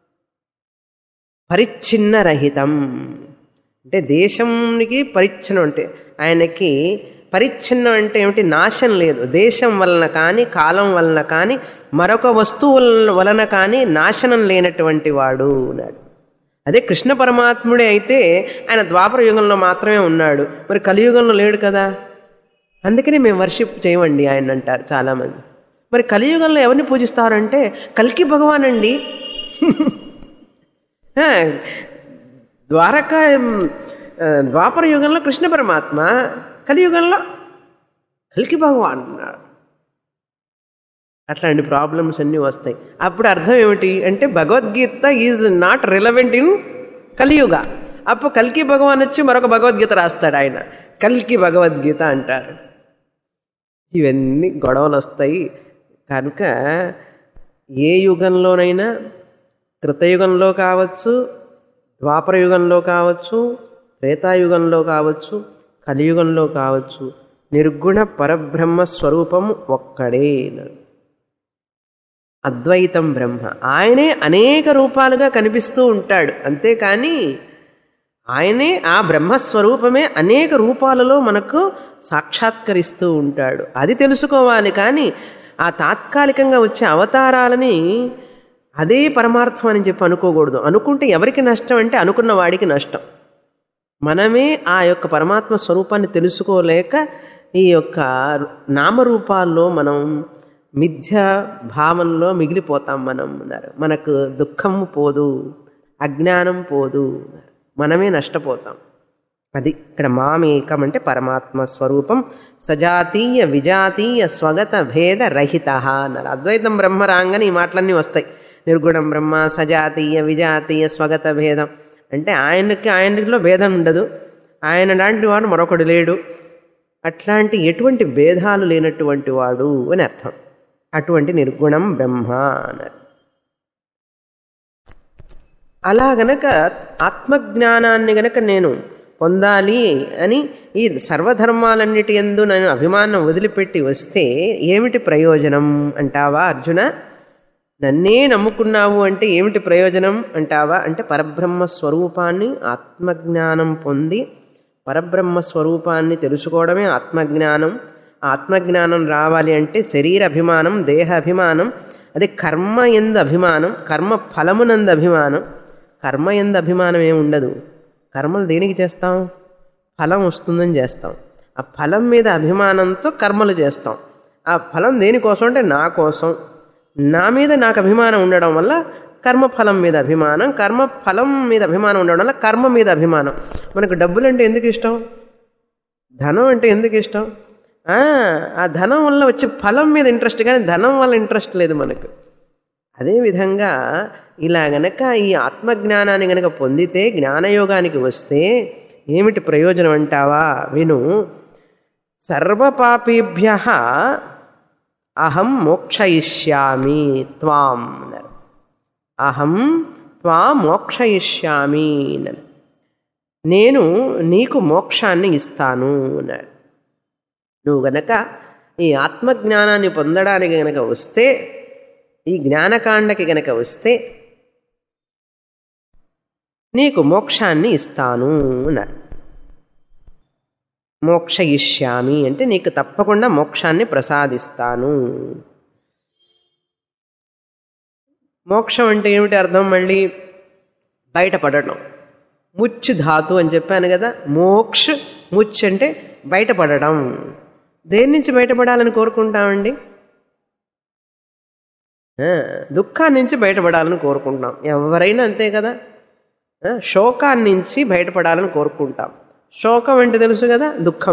పరిచ్ఛిన్నరహితం అంటే దేశంకి పరిచ్ఛిన్నం అంటే ఆయనకి పరిచ్ఛిన్నం అంటే ఏమిటి నాశం లేదు దేశం వలన కానీ కాలం వలన కానీ మరొక వస్తువు వలన కానీ నాశనం లేనటువంటి వాడు అన్నాడు అదే కృష్ణ పరమాత్ముడే అయితే ఆయన ద్వాపర యుగంలో మాత్రమే ఉన్నాడు మరి కలియుగంలో లేడు కదా అందుకని మేము వర్షిప్ చేయమండి ఆయన అంటారు చాలామంది మరి కలియుగంలో ఎవరిని పూజిస్తారంటే కల్కి భగవాన్ అండి ఆ, ద్వారక ఆ, ద్వాపర యుగంలో కృష్ణ పరమాత్మ కలియుగంలో కల్కి భగవాన్ అన్నాడు అట్లాంటి ప్రాబ్లమ్స్ అన్నీ వస్తాయి అప్పుడు అర్థం ఏమిటి అంటే Bhagavad Gita is not relevant in కలియుగ అప్పుడు కల్కి భగవాన్ వచ్చి మరొక భగవద్గీత రాస్తాడు ఆయన కల్కి భగవద్గీత అంటారు ఇవన్నీ గొడవలు వస్తాయి కనుక ఏ యుగంలోనైనా కృతయుగంలో కావచ్చు ద్వాపర యుగంలో కావచ్చు త్రేతాయుగంలో కావచ్చు కలియుగంలో కావచ్చు నిర్గుణ పరబ్రహ్మ స్వరూపం ఒక్కడే అన్నాడు. అద్వైతం బ్రహ్మ ఆయనే అనేక రూపాలుగా కనిపిస్తూ ఉంటాడు అంతేకాని ఆయనే ఆ బ్రహ్మస్వరూపమే అనేక రూపాలలో మనకు సాక్షాత్కరిస్తూ ఉంటాడు అది తెలుసుకోవాలి కానీ ఆ తాత్కాలికంగా వచ్చే అవతారాలని అదే పరమార్థం అని చెప్పి అనుకోకూడదు అనుకుంటే ఎవరికి నష్టం అంటే అనుకున్న వాడికి నష్టం మనమే ఆ యొక్క పరమాత్మ స్వరూపాన్ని తెలుసుకోలేక ఈ యొక్క నామరూపాల్లో మనం మిథ్య భావంలో మిగిలిపోతాం మనం అన్నారు మనకు దుఃఖం పోదు అజ్ఞానం పోదు అన్నారు మనమే నష్టపోతాం అది ఇక్కడ మామేకం అంటే పరమాత్మ స్వరూపం సజాతీయ విజాతీయ స్వగత భేద రహిత అన్నారు అద్వైతం బ్రహ్మ రాగానే ఈ మాటలన్నీ వస్తాయి నిర్గుణం బ్రహ్మ సజాతీయ విజాతీయ స్వగత భేదం అంటే ఆయనకి ఆయనలో భేదం ఉండదు ఆయన లాంటి వాడు మరొకడు లేడు అట్లాంటి ఎటువంటి భేదాలు లేనటువంటి వాడు అని అర్థం అటువంటి నిర్గుణం బ్రహ్మ అన్నారు అలా గనక ఆత్మజ్ఞానాన్ని గనక నేను పొందాలి అని ఈ సర్వధర్మాలన్నిటి ఎందు నేను అభిమానం వదిలిపెట్టి వస్తే ఏమిటి ప్రయోజనం అంటావా అర్జున నన్నే నమ్ముకున్నావు అంటే ఏమిటి ప్రయోజనం అంటావా అంటే పరబ్రహ్మ స్వరూపాన్ని ఆత్మజ్ఞానం పొంది పరబ్రహ్మ స్వరూపాన్ని తెలుసుకోవడమే ఆత్మజ్ఞానం ఆత్మజ్ఞానం రావాలి అంటే శరీర అభిమానం దేహ అభిమానం అది కర్మ ఎందు అభిమానం కర్మ ఫలమునందు అభిమానం కర్మ ఎందు అభిమానం ఏమి ఉండదు కర్మలు దేనికి చేస్తాం ఫలం వస్తుందని చేస్తాం ఆ ఫలం మీద అభిమానంతో కర్మలు చేస్తాం ఆ ఫలం దేనికోసం అంటే నా కోసం నా మీద నాకు అభిమానం ఉండడం వల్ల కర్మ ఫలం మీద అభిమానం కర్మ ఫలం మీద అభిమానం ఉండడం వల్ల కర్మ మీద అభిమానం మనకు డబ్బులు అంటే ఎందుకు ఇష్టం ధనం అంటే ఎందుకు ఇష్టం ఆ ధనం వల్ల వచ్చే ఫలం మీద ఇంట్రెస్ట్ కానీ ధనం వల్ల ఇంట్రెస్ట్ లేదు మనకు అదేవిధంగా ఇలా గనక ఈ ఆత్మజ్ఞానాన్ని గనక పొందితే జ్ఞానయోగానికి వస్తే ఏమిటి ప్రయోజనం అంటావా విను సర్వపాపేభ్య అహం మోక్షయిష్యామి త్వాం అన్నారు అహం త్వా మోక్షయిష్యామి అన్నారు నేను నీకు మోక్షాన్ని ఇస్తాను అన్నాడు నువ్వు గనక ఈ ఆత్మజ్ఞానాన్ని పొందడానికి గనక వస్తే ఈ జ్ఞానకాండకి గనక వస్తే నీకు మోక్షాన్ని ఇస్తాను అన్నారు మోక్షయిష్యామి అంటే నీకు తప్పకుండా మోక్షాన్ని ప్రసాదిస్తాను మోక్షం అంటే ఏమిటి అర్థం మళ్ళీ బయటపడటం ముచ్చు ధాతు అని చెప్పాను కదా మోక్ష ముచ్ అంటే బయటపడడం దేని నుంచి బయటపడాలని కోరుకుంటామండి దుఃఖాన్ని నుంచి బయటపడాలని కోరుకుంటాం ఎవరైనా అంతే కదా శోకాన్ని నుంచి బయటపడాలని కోరుకుంటాం శోకం అంటే తెలుసు కదా దుఃఖం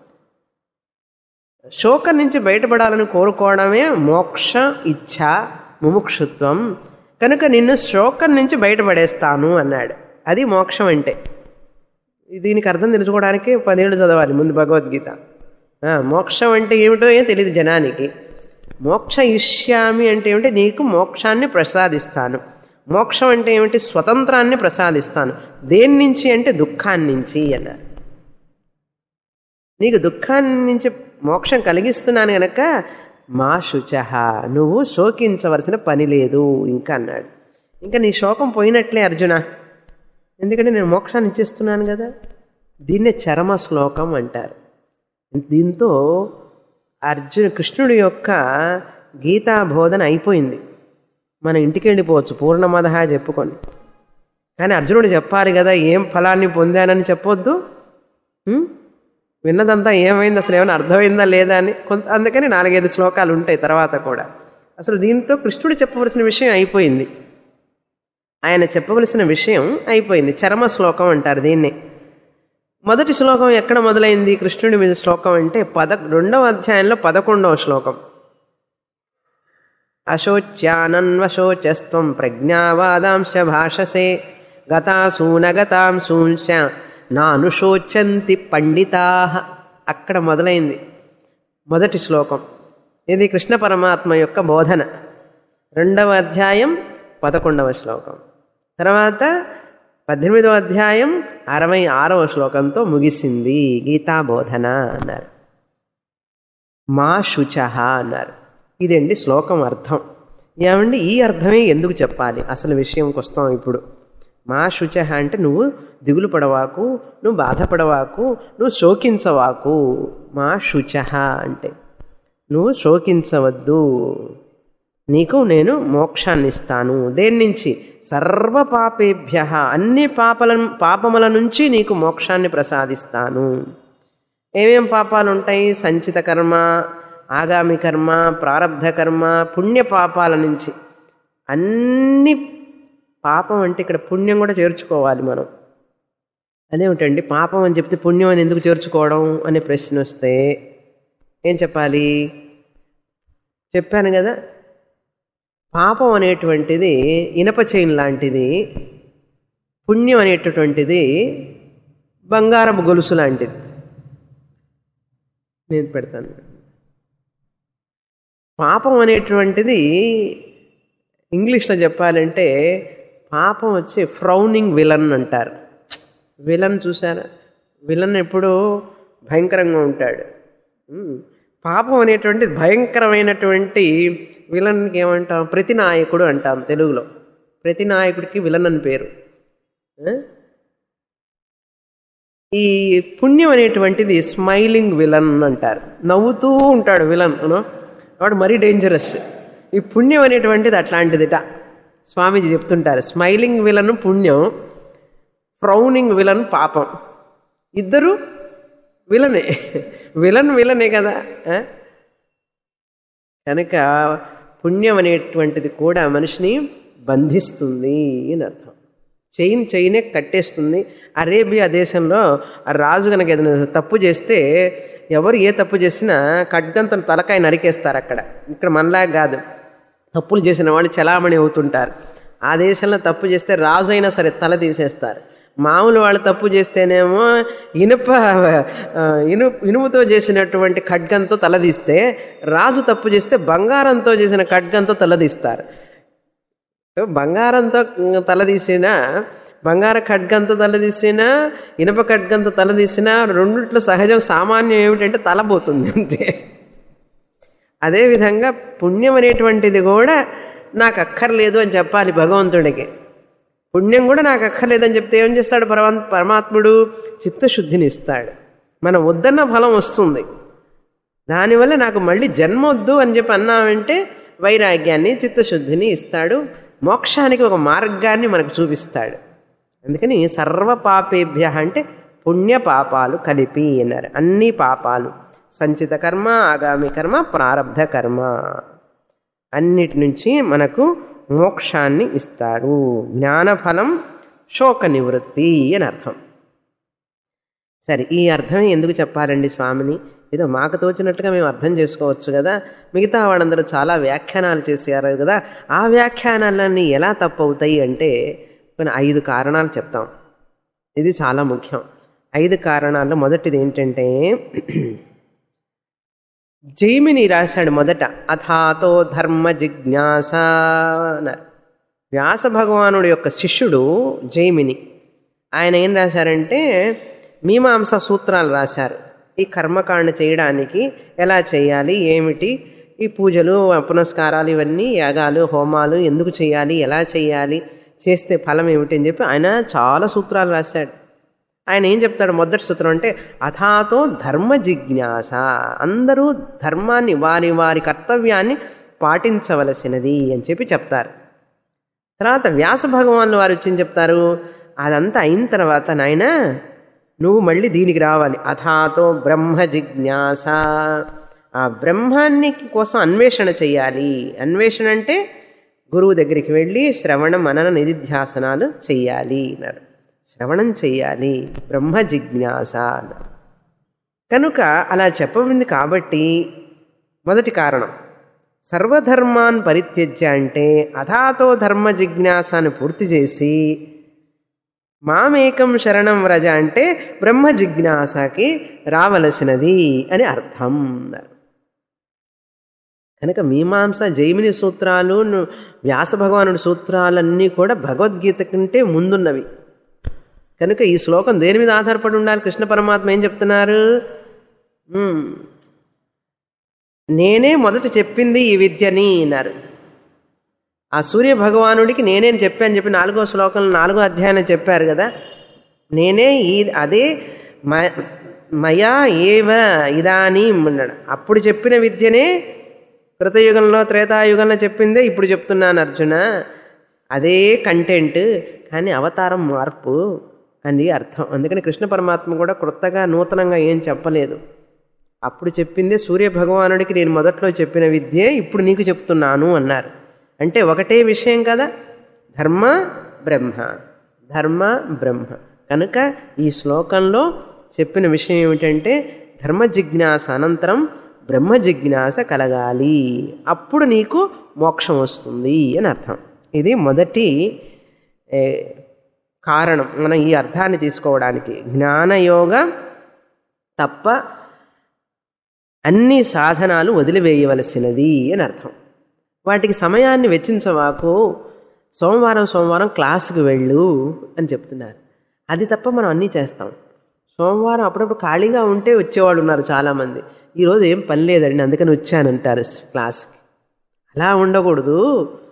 శోకం నుంచి బయటపడాలని కోరుకోవడమే మోక్ష ఇచ్ఛ ముముక్షుత్వం కనుక నిన్ను శోకం నుంచి బయటపడేస్తాను అన్నాడు అది మోక్షం అంటే దీనికి అర్థం తెలుసుకోవడానికి పదేళ్ళు చదవాలి ముందు భగవద్గీత మోక్షం అంటే ఏమిటో ఏం తెలియదు జనానికి మోక్ష ఇష్యామి అంటే ఏమిటి నీకు మోక్షాన్ని ప్రసాదిస్తాను మోక్షం అంటే ఏమిటి స్వతంత్రాన్ని ప్రసాదిస్తాను దేని నుంచి అంటే దుఃఖాన్ని నుంచి అన్నారు నీకు దుఃఖాన్ని నుంచి మోక్షం కలిగిస్తున్నాను గనక మా శుచ నువ్వు శోకించవలసిన పని లేదు ఇంకా అన్నాడు ఇంకా నీ శోకం పోయినట్లే అర్జున ఎందుకంటే నేను మోక్షాన్ని ఇచ్చేస్తున్నాను కదా దీన్నే చరమ శ్లోకం అంటారు దీంతో అర్జున కృష్ణుడి యొక్క గీతా బోధన అయిపోయింది మన ఇంటికి వెళ్ళిపోవచ్చు పూర్ణమద చెప్పుకొని కానీ అర్జునుడు చెప్పాలి కదా ఏం ఫలాన్ని పొందానని చెప్పొద్దు విన్నదంతా ఏమైంది అసలు ఏమైనా అర్థమైందా లేదా అని కొంత అందుకని నాలుగైదు శ్లోకాలు ఉంటాయి తర్వాత కూడా అసలు దీంతో కృష్ణుడు చెప్పవలసిన విషయం అయిపోయింది ఆయన చెప్పవలసిన విషయం అయిపోయింది చరమ శ్లోకం అంటారు దీన్ని మొదటి శ్లోకం ఎక్కడ మొదలైంది కృష్ణుడి మీద శ్లోకం అంటే పద రెండవ అధ్యాయంలో పదకొండవ శ్లోకం అశోచ్యానన్వశోచస్వం ప్రజ్ఞావాదాంశ భాషసే గతాసూనగతాంశూంశ నానుశోచంతి పండితా అక్కడ మొదలైంది మొదటి శ్లోకం ఇది కృష్ణ పరమాత్మ యొక్క బోధన రెండవ అధ్యాయం పదకొండవ శ్లోకం తర్వాత పద్దెనిమిదవ అధ్యాయం అరవై ఆరవ శ్లోకంతో ముగిసింది గీతా బోధన అన్నారు మా శుచ అన్నారు ఇదండి శ్లోకం అర్థం ఏమండి ఈ అర్థమే ఎందుకు చెప్పాలి అసలు విషయంకి వస్తాం ఇప్పుడు మా శుచ అంటే నువ్వు దిగులు పడవాకు నువ్వు బాధపడవాకు నువ్వు శోకించవాకు మా శుచ అంటే నువ్వు శోకించవద్దు నీకు నేను మోక్షాన్ని ఇస్తాను దేని నుంచి సర్వ పాపేభ్య అన్ని పాపల పాపముల నుంచి నీకు మోక్షాన్ని ప్రసాదిస్తాను ఏమేం పాపాలు ఉంటాయి సంచిత కర్మ ఆగామి కర్మ ప్రారబ్ధ కర్మ పుణ్య పాపాల నుంచి అన్ని పాపం అంటే ఇక్కడ పుణ్యం కూడా చేర్చుకోవాలి మనం అదేమిటండి పాపం అని చెప్తే పుణ్యం అని ఎందుకు చేర్చుకోవడం అనే ప్రశ్న వస్తే ఏం చెప్పాలి చెప్పాను కదా పాపం అనేటువంటిది ఇనప చైన్ లాంటిది పుణ్యం అనేటటువంటిది బంగారపు గొలుసు లాంటిది నేను పెడతాను పాపం అనేటువంటిది ఇంగ్లీష్లో చెప్పాలంటే పాపం వచ్చి ఫ్రౌనింగ్ విలన్ అంటారు విలన్ చూసారా విలన్ ఎప్పుడూ భయంకరంగా ఉంటాడు ఉమ్, పాపం అనేటువంటిది భయంకరమైనటువంటి విలన్కి ఏమంటాం ప్రతినాయకుడు అంటాం తెలుగులో ప్రతినాయకుడికి విలన్ అని పేరు ఆ? ఈ పుణ్యం అనేటువంటిది స్మైలింగ్ విలన్ అంటారు నవ్వుతూ ఉంటాడు విలన్ యూనో? వాడు మరీ డేంజరస్ ఈ పుణ్యం అనేటువంటిది అట్లాంటిదిట స్వామీజీ చెప్తుంటారు స్మైలింగ్ విలన్ పుణ్యం ఫ్రౌనింగ్ విలన్ పాపం ఇద్దరు విలనే విలన్ విలనే కదా ఆ? కనుక పుణ్యం అనేటువంటిది కూడా మనిషిని బంధిస్తుంది అని అర్థం చైన్ చైనే కట్టేస్తుంది అరేబియా దేశంలో ఆ రాజు కనుక ఏదైనా తప్పు చేస్తే ఎవరు ఏ తప్పు చేసినా ఖడ్గంతో తలకాయ నరికేస్తారు అక్కడ ఇక్కడ మనలా కాదు తప్పులు చేసిన వాళ్ళు చలామణి అవుతుంటారు ఆ దేశంలో తప్పు చేస్తే రాజు అయినా సరే తల తీసేస్తారు మామూలు వాళ్ళు తప్పు చేస్తేనేమో ఇనుప ఆ, ఇను ఇనుముతో చేసినటువంటి ఖడ్గంతో తలదీస్తే రాజు తప్పు చేస్తే బంగారంతో చేసిన ఖడ్గంతో తలదీస్తారు బంగారంతో తలదీసిన బంగార ఖడ్గంతో తలదీసిన ఇనుప ఖడ్గంతో తలదీసిన రెండిట్లో సహజం సామాన్యం ఏమిటంటే తలబోతుంది అంతే అదేవిధంగా పుణ్యం అనేటువంటిది కూడా నాకు అక్కర్లేదు అని చెప్పాలి భగవంతుడికి పుణ్యం కూడా నాకు అక్కర్లేదని చెప్తే ఏం చేస్తాడు పరమ పరమాత్ముడు చిత్తశుద్ధిని ఇస్తాడు మనం వద్దన్న ఫలం వస్తుంది దానివల్ల నాకు మళ్ళీ జన్మ వద్దు అని చెప్పి అన్నామంటే వైరాగ్యాన్ని చిత్తశుద్ధిని ఇస్తాడు మోక్షానికి ఒక మార్గాన్ని మనకు చూపిస్తాడు అందుకని సర్వ పాపేభ్య అంటే పుణ్య పాపాలు కలిపి అన్నారు అన్ని పాపాలు సంచిత కర్మ ఆగామి కర్మ ప్రారబ్ధ కర్మ అన్నిటి నుంచి మనకు మోక్షాన్ని ఇస్తాడు జ్ఞానఫలం శోక నివృత్తి అని అర్థం సరే ఈ అర్థం ఎందుకు చెప్పాలండి స్వామిని ఏదో మాకు తోచినట్టుగా మేము అర్థం చేసుకోవచ్చు కదా మిగతా వాళ్ళందరూ చాలా వ్యాఖ్యానాలు చేశారు కదా ఆ వ్యాఖ్యానాలన్నీ ఎలా తప్పు అవుతాయి అంటే కొన్ని ఐదు కారణాలు చెప్తాం ఇది చాలా ముఖ్యం ఐదు కారణాల్లో మొదటిది ఏంటంటే జైమిని రాశాడు మొదట అథాతో ధర్మ జిజ్ఞాస అన్నారు వ్యాస భగవానుడి యొక్క శిష్యుడు జైమిని ఆయన ఏం రాశారంటే మీమాంస సూత్రాలు రాశారు ఈ కర్మకాండ చేయడానికి ఎలా చేయాలి ఏమిటి ఈ పూజలు పునస్కారాలు ఇవన్నీ యాగాలు హోమాలు ఎందుకు చేయాలి ఎలా చేయాలి చేస్తే ఫలం ఏమిటి అని చెప్పి ఆయన చాలా సూత్రాలు రాశాడు ఆయన ఏం చెప్తాడు మొదటి సూత్రం అంటే అథాతో ధర్మ జిజ్ఞాస అందరూ ధర్మాన్ని వారి వారి కర్తవ్యాన్ని పాటించవలసినది అని చెప్పి చెప్తారు తర్వాత వ్యాస భగవాన్లు వారు వచ్చి ఏం చెప్తారు అదంతా అయిన తర్వాత నాయన నువ్వు మళ్ళీ దీనికి రావాలి అథాతో బ్రహ్మ జిజ్ఞాస ఆ బ్రహ్మాన్ని కోసం అన్వేషణ చేయాలి అన్వేషణ అంటే గురువు దగ్గరికి వెళ్ళి శ్రవణ మనన నిధిధ్యాసనాలు చెయ్యాలి అన్నారు శ్రవణం చెయ్యాలి బ్రహ్మ జిజ్ఞాస అన్నారు కనుక అలా చెప్పబడింది కాబట్టి మొదటి కారణం సర్వధర్మాన్ పరిత్యజ్య అంటే అథాతో ధర్మ జిజ్ఞాసాను పూర్తి చేసి మామేకం శరణం వ్రజ అంటే బ్రహ్మ జిజ్ఞాసకి రావలసినది అని అర్థం అన్నారు కనుక మీమాంస జైమిని సూత్రాలు ను- వ్యాస భగవానుడి సూత్రాలన్నీ కూడా భగవద్గీత కంటే ముందున్నవి కనుక ఈ శ్లోకం దేని మీద ఆధారపడి ఉండాలి కృష్ణ పరమాత్మ ఏం చెప్తున్నారు మ్మ్. నేనే మొదట చెప్పింది ఈ విద్యని అన్నారు ఆ సూర్య భగవానుడికి నేనేం చెప్పాను చెప్పి నాలుగో శ్లోకంలో నాలుగో అధ్యాయం చెప్పారు కదా నేనే ఈ అదే మ- మయా ఏవ ఇదానీ అన్నాడు అప్పుడు చెప్పిన విద్యనే కృతయుగంలో త్రేతాయుగంలో చెప్పిందే ఇప్పుడు చెప్తున్నాను అర్జున అదే కంటెంట్ కానీ అవతారం మార్పు అని అర్థం అందుకని కృష్ణ పరమాత్మ కూడా క్రొత్తగా నూతనంగా ఏం చెప్పలేదు అప్పుడు చెప్పిందే సూర్య భగవానుడికి నేను మొదట్లో చెప్పిన విద్యే ఇప్పుడు నీకు చెప్తున్నాను అన్నారు అంటే ఒకటే విషయం కదా ధర్మ బ్రహ్మ ధర్మ బ్రహ్మ కనుక ఈ శ్లోకంలో చెప్పిన విషయం ఏమిటంటే ధర్మ జిజ్ఞాస అనంతరం బ్రహ్మ జిజ్ఞాస కలగాలి అప్పుడు నీకు మోక్షం వస్తుంది అని అర్థం ఇది మొదటి ఏ, కారణం మనం ఈ అర్థాన్ని తీసుకోవడానికి జ్ఞానయోగ తప్ప అన్ని సాధనాలు వదిలివేయవలసినది అని అర్థం వాటికి సమయాన్ని వెచ్చించవాకు సోమవారం సోమవారం క్లాసుకు వెళ్ళు అని చెప్తున్నారు అది తప్ప మనం అన్నీ చేస్తాం సోమవారం అప్పుడప్పుడు ఖాళీగా ఉంటే వచ్చేవాళ్ళు ఉన్నారు చాలామంది ఈరోజు ఏం పని లేదండి అందుకని వచ్చానంటారు క్లాస్కి అలా ఉండకూడదు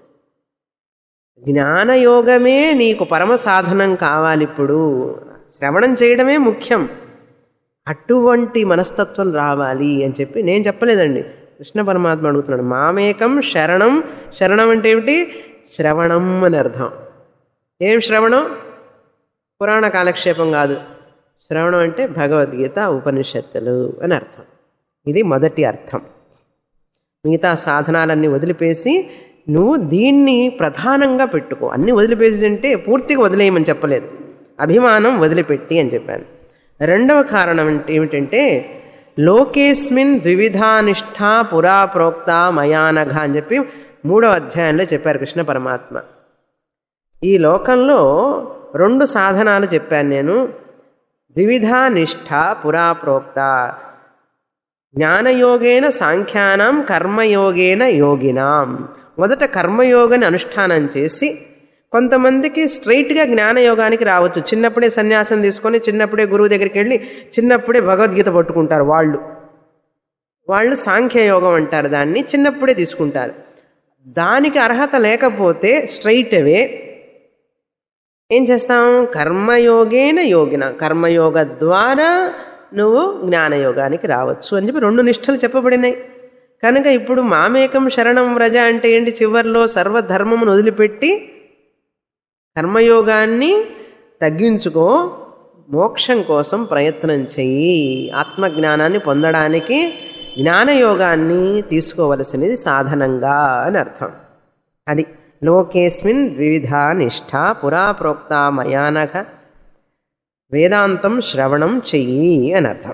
జ్ఞానయోగమే నీకు పరమ సాధనం కావాలి ఇప్పుడు శ్రవణం చేయడమే ముఖ్యం అటువంటి మనస్తత్వం రావాలి అని చెప్పి నేను చెప్పలేదండి కృష్ణ పరమాత్మ అడుగుతున్నాడు మామేకం శరణం శరణం అంటే ఏమిటి శ్రవణం అని అర్థం ఏం శ్రవణం పురాణ కాలక్షేపం కాదు శ్రవణం అంటే భగవద్గీత ఉపనిషత్తులు అని అర్థం ఇది మొదటి అర్థం మిగతా సాధనాలన్నీ వదిలిపేసి నువ్వు దీన్ని ప్రధానంగా పెట్టుకో అన్నీ వదిలిపేసి అంటే పూర్తిగా వదిలేయమని చెప్పలేదు అభిమానం వదిలిపెట్టి అని చెప్పాను రెండవ కారణం అంటే ఏమిటంటే లోకేస్మిన్ ద్వివిధానిష్ట పురా ప్రోక్త మయానఘ అని చెప్పి మూడవ అధ్యాయంలో చెప్పారు కృష్ణ పరమాత్మ ఈ లోకంలో రెండు సాధనాలు చెప్పాను నేను ద్వివిధా నిష్ఠ పురా ప్రోక్త జ్ఞానయోగేన సాంఖ్యానం కర్మయోగేన యోగినాం మొదట కర్మయోగాన్ని అనుష్ఠానం చేసి కొంతమందికి స్ట్రైట్గా జ్ఞానయోగానికి రావచ్చు చిన్నప్పుడే సన్యాసం తీసుకొని చిన్నప్పుడే గురువు దగ్గరికి వెళ్ళి చిన్నప్పుడే భగవద్గీత పట్టుకుంటారు వాళ్ళు వాళ్ళు సాంఖ్యయోగం అంటారు దాన్ని చిన్నప్పుడే తీసుకుంటారు దానికి అర్హత లేకపోతే స్ట్రైట్ అవే ఏం చేస్తాం కర్మయోగేన యోగిన కర్మయోగ ద్వారా నువ్వు జ్ఞానయోగానికి రావచ్చు అని చెప్పి రెండు నిష్ఠలు చెప్పబడినాయి కనుక ఇప్పుడు మామేకం శరణం వ్రజ అంటే ఏంటి చివరిలో సర్వధర్మమును వదిలిపెట్టి కర్మయోగాన్ని తగ్గించుకో మోక్షం కోసం ప్రయత్నం చెయ్యి ఆత్మజ్ఞానాన్ని పొందడానికి జ్ఞానయోగాన్ని తీసుకోవలసినది సాధనంగా అని అర్థం అది లోకేస్మిన్ ద్విధ నిష్ఠ పురా ప్రోక్త మయానఘ వేదాంతం శ్రవణం చెయ్యి అని అర్థం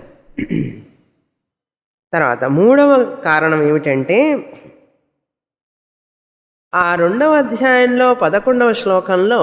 తర్వాత మూడవ కారణం ఏమిటంటే ఆ రెండవ అధ్యాయంలో పదకొండవ శ్లోకంలో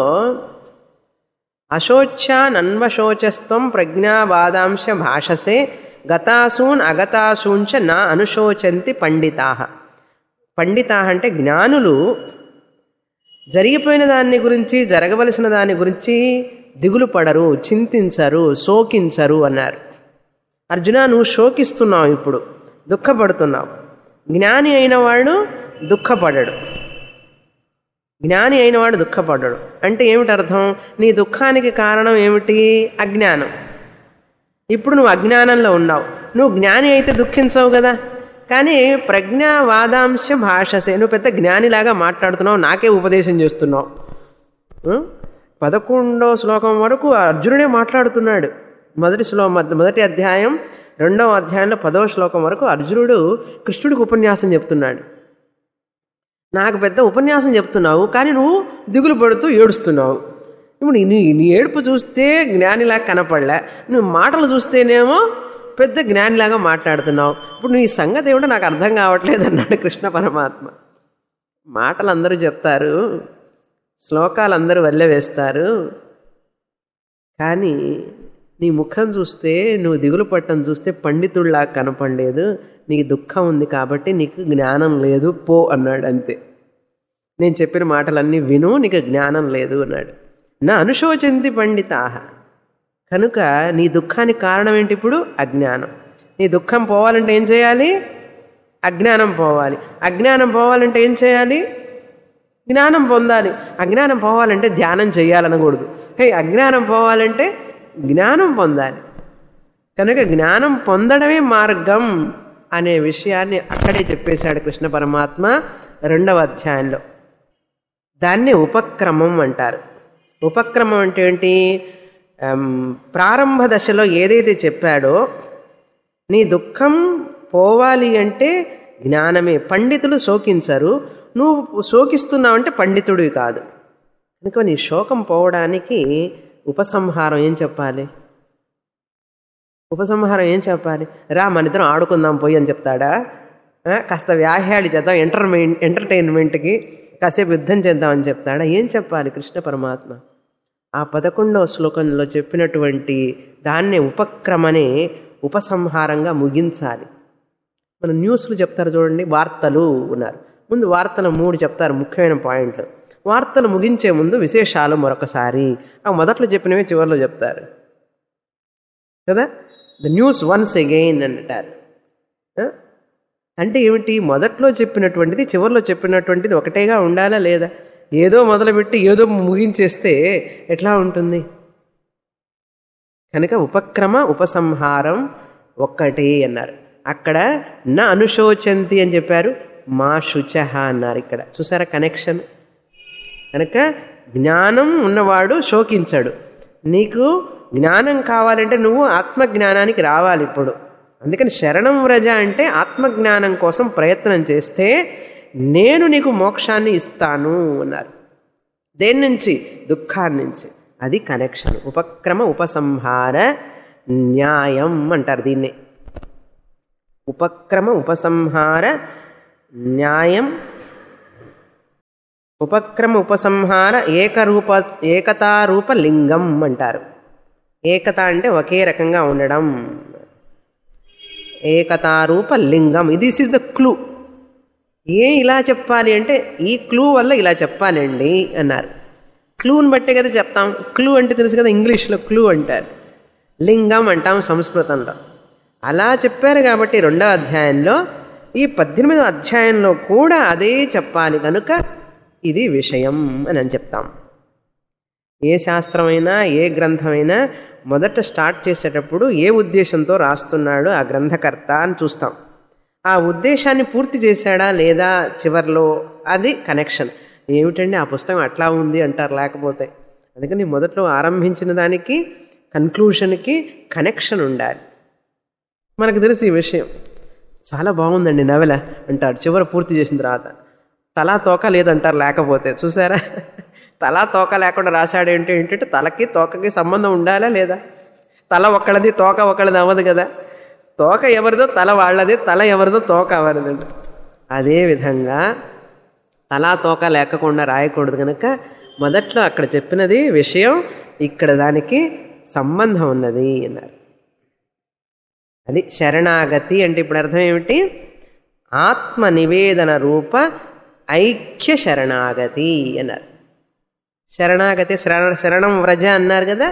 అశోచ్యానన్వశోచస్త్వం ప్రజ్ఞావాదాంశ భాషసే గతాసూన్ అగతాసూంచ నా అనుశోచంతి పండితా పండితా అంటే జ్ఞానులు జరిగిపోయిన దాన్ని గురించి జరగవలసిన దాని గురించి దిగులు పడరు చింతించరు శోకించరు అన్నారు అర్జున నువ్వు శోకిస్తున్నావు ఇప్పుడు దుఃఖపడుతున్నావు జ్ఞాని అయిన వాడు దుఃఖపడడు జ్ఞాని అయినవాడు దుఃఖపడ్డాడు అంటే ఏమిటి అర్థం నీ దుఃఖానికి కారణం ఏమిటి అజ్ఞానం ఇప్పుడు నువ్వు అజ్ఞానంలో ఉన్నావు నువ్వు జ్ఞాని అయితే దుఃఖించవు కదా కానీ ప్రజ్ఞా వాదాంశ భాషసే నువ్వు పెద్ద జ్ఞానిలాగా మాట్లాడుతున్నావు నాకే ఉపదేశం చేస్తున్నావు ఉం? పదకొండో శ్లోకం వరకు అర్జునుడే మాట్లాడుతున్నాడు మొదటి శ్లో మొదటి అధ్యాయం రెండవ అధ్యాయంలో పదవ శ్లోకం వరకు అర్జునుడు కృష్ణుడికి ఉపన్యాసం చెప్తున్నాడు నాకు పెద్ద ఉపన్యాసం చెప్తున్నావు కానీ నువ్వు దిగులు పడుతూ ఏడుస్తున్నావు ఇప్పుడు నీ నీ ఏడుపు చూస్తే జ్ఞానిలా కనపడలే నువ్వు మాటలు చూస్తేనేమో పెద్ద జ్ఞానిలాగా మాట్లాడుతున్నావు ఇప్పుడు నీ సంగతి ఏమిటో నాకు అర్థం కావట్లేదు అన్నాడు కృష్ణ పరమాత్మ మాటలు అందరూ చెప్తారు శ్లోకాలు అందరూ వల్లె వేస్తారు కానీ నీ ముఖం చూస్తే నువ్వు దిగులు పట్టం చూస్తే పండితుడిలా కనపడలేదు నీకు దుఃఖం ఉంది కాబట్టి నీకు జ్ఞానం లేదు పో అన్నాడు అంతే నేను చెప్పిన మాటలన్నీ విను నీకు జ్ఞానం లేదు అన్నాడు నా అనుశోచంతి పండితాహ కనుక నీ దుఃఖానికి కారణం ఏంటి ఇప్పుడు అజ్ఞానం నీ దుఃఖం పోవాలంటే ఏం చేయాలి అజ్ఞానం పోవాలి అజ్ఞానం పోవాలంటే ఏం చేయాలి జ్ఞానం పొందాలి అజ్ఞానం పోవాలంటే ధ్యానం చేయాలనకూడదు హే అజ్ఞానం పోవాలంటే జ్ఞానం పొందాలి కనుక జ్ఞానం పొందడమే మార్గం అనే విషయాన్ని అక్కడే చెప్పేశాడు కృష్ణ పరమాత్మ రెండవ అధ్యాయంలో దాన్ని ఉపక్రమం అంటారు ఉపక్రమం అంటే ఏంటి ఆమ్, ప్రారంభ దశలో ఏదైతే చెప్పాడో నీ దుఃఖం పోవాలి అంటే జ్ఞానమే పండితులు శోకించరు నువ్వు శోకిస్తున్నావంటే పండితుడివి కాదు కనుక నీ శోకం పోవడానికి ఉపసంహారం ఏం చెప్పాలి ఉపసంహారం ఏం చెప్పాలి రా మన ఇద్దరం ఆడుకుందాం పోయి అని చెప్తాడా ఆ, కాస్త వ్యాహ్యాడి చేద్దాం ఎంటర్మెయిన్ ఎంటర్టైన్మెంట్కి కాసేపు యుద్ధం చేద్దామని చెప్తాడా ఏం చెప్పాలి కృష్ణ పరమాత్మ ఆ పదకొండవ శ్లోకంలో చెప్పినటువంటి దాన్నే ఉపక్రమనే ఉపసంహారంగా ముగించాలి మన న్యూస్లు చెప్తారు చూడండి వార్తలు ఉన్నారు ముందు వార్తలు మూడు చెప్తారు ముఖ్యమైన పాయింట్లు వార్తలు ముగించే ముందు విశేషాలు మరొకసారి ఆ మొదట్లో చెప్పినవి చివరిలో చెప్తారు కదా ద న్యూస్ వన్స్ అగైన్ అంటారు ఆ? అంటే ఏమిటి మొదట్లో చెప్పినటువంటిది చివరిలో చెప్పినటువంటిది ఒకటేగా ఉండాలా లేదా ఏదో మొదలుపెట్టి ఏదో ముగించేస్తే ఎట్లా ఉంటుంది కనుక ఉపక్రమ ఉపసంహారం ఒక్కటే అన్నారు అక్కడ నా అనుశోచంతి అని చెప్పారు మా శుచ అన్నారు ఇక్కడ చూసారా కనెక్షన్ కనుక జ్ఞానం ఉన్నవాడు శోకించాడు నీకు జ్ఞానం కావాలంటే నువ్వు ఆత్మజ్ఞానానికి రావాలి ఇప్పుడు అందుకని శరణం వ్రజ అంటే ఆత్మజ్ఞానం కోసం ప్రయత్నం చేస్తే నేను నీకు మోక్షాన్ని ఇస్తాను అన్నారు దేని నుంచి దుఃఖాన్ని నుంచి అది కనెక్షన్ ఉపక్రమ ఉపసంహార న్యాయం అంటారు దీన్ని ఉపక్రమ ఉపసంహార న్యాయం ఉపక్రమ ఉపసంహార ఏకరూప ఏకతారూప లింగం అంటారు ఏకత అంటే ఒకే రకంగా ఉండడం ఏకతారూప లింగం దిస్ ఇస్ ద క్లూ ఏ ఇలా చెప్పాలి అంటే ఈ క్లూ వల్ల ఇలా చెప్పాలండి అన్నారు క్లూని బట్టే కదా చెప్తాం క్లూ అంటే తెలుసు కదా ఇంగ్లీష్లో క్లూ అంటారు లింగం అంటాం సంస్కృతంలో అలా చెప్పారు కాబట్టి రెండో అధ్యాయంలో ఈ పద్దెనిమిదో అధ్యాయంలో కూడా అదే చెప్పాలి కనుక ఇది విషయం అని అని చెప్తాం ఏ శాస్త్రమైనా ఏ గ్రంథమైనా మొదట స్టార్ట్ చేసేటప్పుడు ఏ ఉద్దేశంతో రాస్తున్నాడు ఆ గ్రంథకర్త అని చూస్తాం ఆ ఉద్దేశాన్ని పూర్తి చేశాడా లేదా చివర్లో అది కనెక్షన్ ఏమిటండి ఆ పుస్తకం అట్లా ఉంది అంటారు లేకపోతే అందుకని మొదట్లో ఆరంభించిన దానికి కన్క్లూషన్కి కనెక్షన్ ఉండాలి మనకు తెలుసు ఈ విషయం చాలా బాగుందండి నవల అంటాడు చివర పూర్తి చేసిన తర్వాత తలా తోక లేదంటారు లేకపోతే చూసారా తలా తోక లేకుండా రాశాడు ఏంటి ఏంటంటే తలకి తోకకి సంబంధం ఉండాలా లేదా తల ఒక్కళ్ళది తోక ఒక్కళ్ళది అవ్వదు కదా తోక ఎవరిదో తల వాళ్ళది తల ఎవరిదో తోక ఎవరిదండి అదేవిధంగా తలా తోక లేకుండా రాయకూడదు కనుక మొదట్లో అక్కడ చెప్పినది విషయం ఇక్కడ దానికి సంబంధం ఉన్నది అన్నారు అది శరణాగతి అంటే ఇప్పుడు అర్థం ఏమిటి ఆత్మ నివేదన రూప ఐక్య శరణాగతి అన్నారు శరణాగతి శరణ శరణం వ్రజ అన్నారు కదా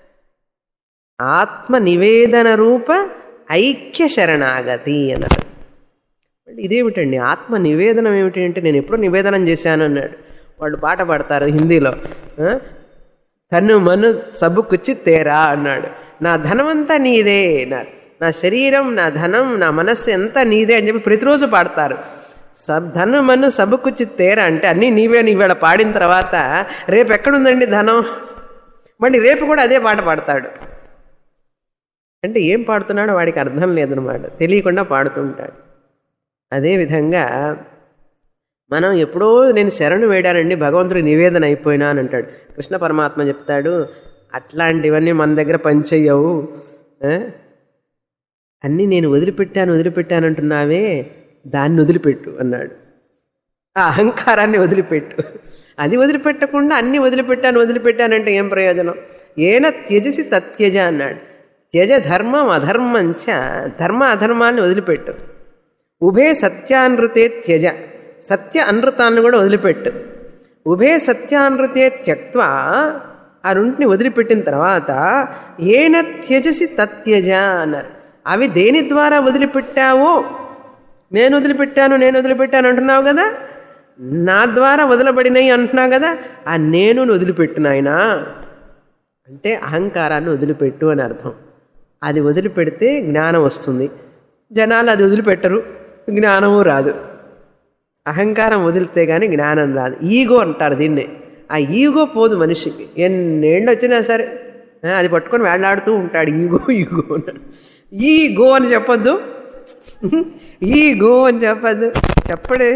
ఆత్మ నివేదన రూప ఐక్య శరణాగతి అన్నారు ఇదేమిటండి ఆత్మ నివేదనం ఏమిటి అంటే నేను ఎప్పుడో నివేదనం చేశాను అన్నాడు వాళ్ళు పాట పాడతారు హిందీలో ఆ? తను మను సబ్బుకుచ్చి తేరా అన్నాడు నా ధనమంతా నీదే అన్నారు నా శరీరం నా ధనం నా మనస్సు ఎంత నీదే అని చెప్పి ప్రతిరోజు పాడతారు సబ్ ధను మను సబ్బుకుచ్చి తేరా అంటే అన్నీ నీవే నీవేళ పాడిన తర్వాత రేపు ఎక్కడుందండి ధనం మళ్ళీ రేపు కూడా అదే పాట పాడతాడు అంటే ఏం పాడుతున్నాడో వాడికి అర్థం లేదనమాట తెలియకుండా పాడుతుంటాడు అదేవిధంగా మనం ఎప్పుడో నేను శరణు వేడానండి భగవంతుడి నివేదన అయిపోయినా అని అంటాడు కృష్ణ పరమాత్మ చెప్తాడు అట్లాంటివన్నీ మన దగ్గర పనిచేయవు ఆ? అన్నీ నేను వదిలిపెట్టాను వదిలిపెట్టాను అంటున్నావే దాన్ని వదిలిపెట్టు అన్నాడు ఆ అహంకారాన్ని వదిలిపెట్టు అది వదిలిపెట్టకుండా అన్ని వదిలిపెట్టాను వదిలిపెట్టానంటే ఏం ప్రయోజనం ఏన త్యజసి తత్యజ అన్నాడు త్యజ ధర్మం అధర్మంచ ధర్మ అధర్మాన్ని వదిలిపెట్టు ఉభే సత్యానృతే త్యజ సత్య అనృతాన్ని కూడా వదిలిపెట్టు ఉభే సత్యానృతే త్యక్వా ఆ రెంటిని వదిలిపెట్టిన తర్వాత ఏన త్యజసి తత్యజ అన్నారు అవి దేని ద్వారా వదిలిపెట్టావో నేను వదిలిపెట్టాను నేను వదిలిపెట్టాను అంటున్నావు కదా నా ద్వారా వదిలబడినాయి అంటున్నావు కదా ఆ నేను వదిలిపెట్టు నాయనా అంటే అహంకారాన్ని వదిలిపెట్టు అని అర్థం అది వదిలిపెడితే జ్ఞానం వస్తుంది జనాలు అది వదిలిపెట్టరు జ్ఞానము రాదు అహంకారం వదిలితే కానీ జ్ఞానం రాదు ఈగో అంటారు దీన్ని ఆ ఈగో పోదు మనిషికి ఎన్నేళ్ళు వచ్చినా సరే ఆ, అది పట్టుకొని వేలాడుతూ ఉంటాడు ఈగో ఈగో అన్నాడు ఈ గో అని చెప్పొద్దు ఈ గో అని చెప్పద్దు చెప్పడే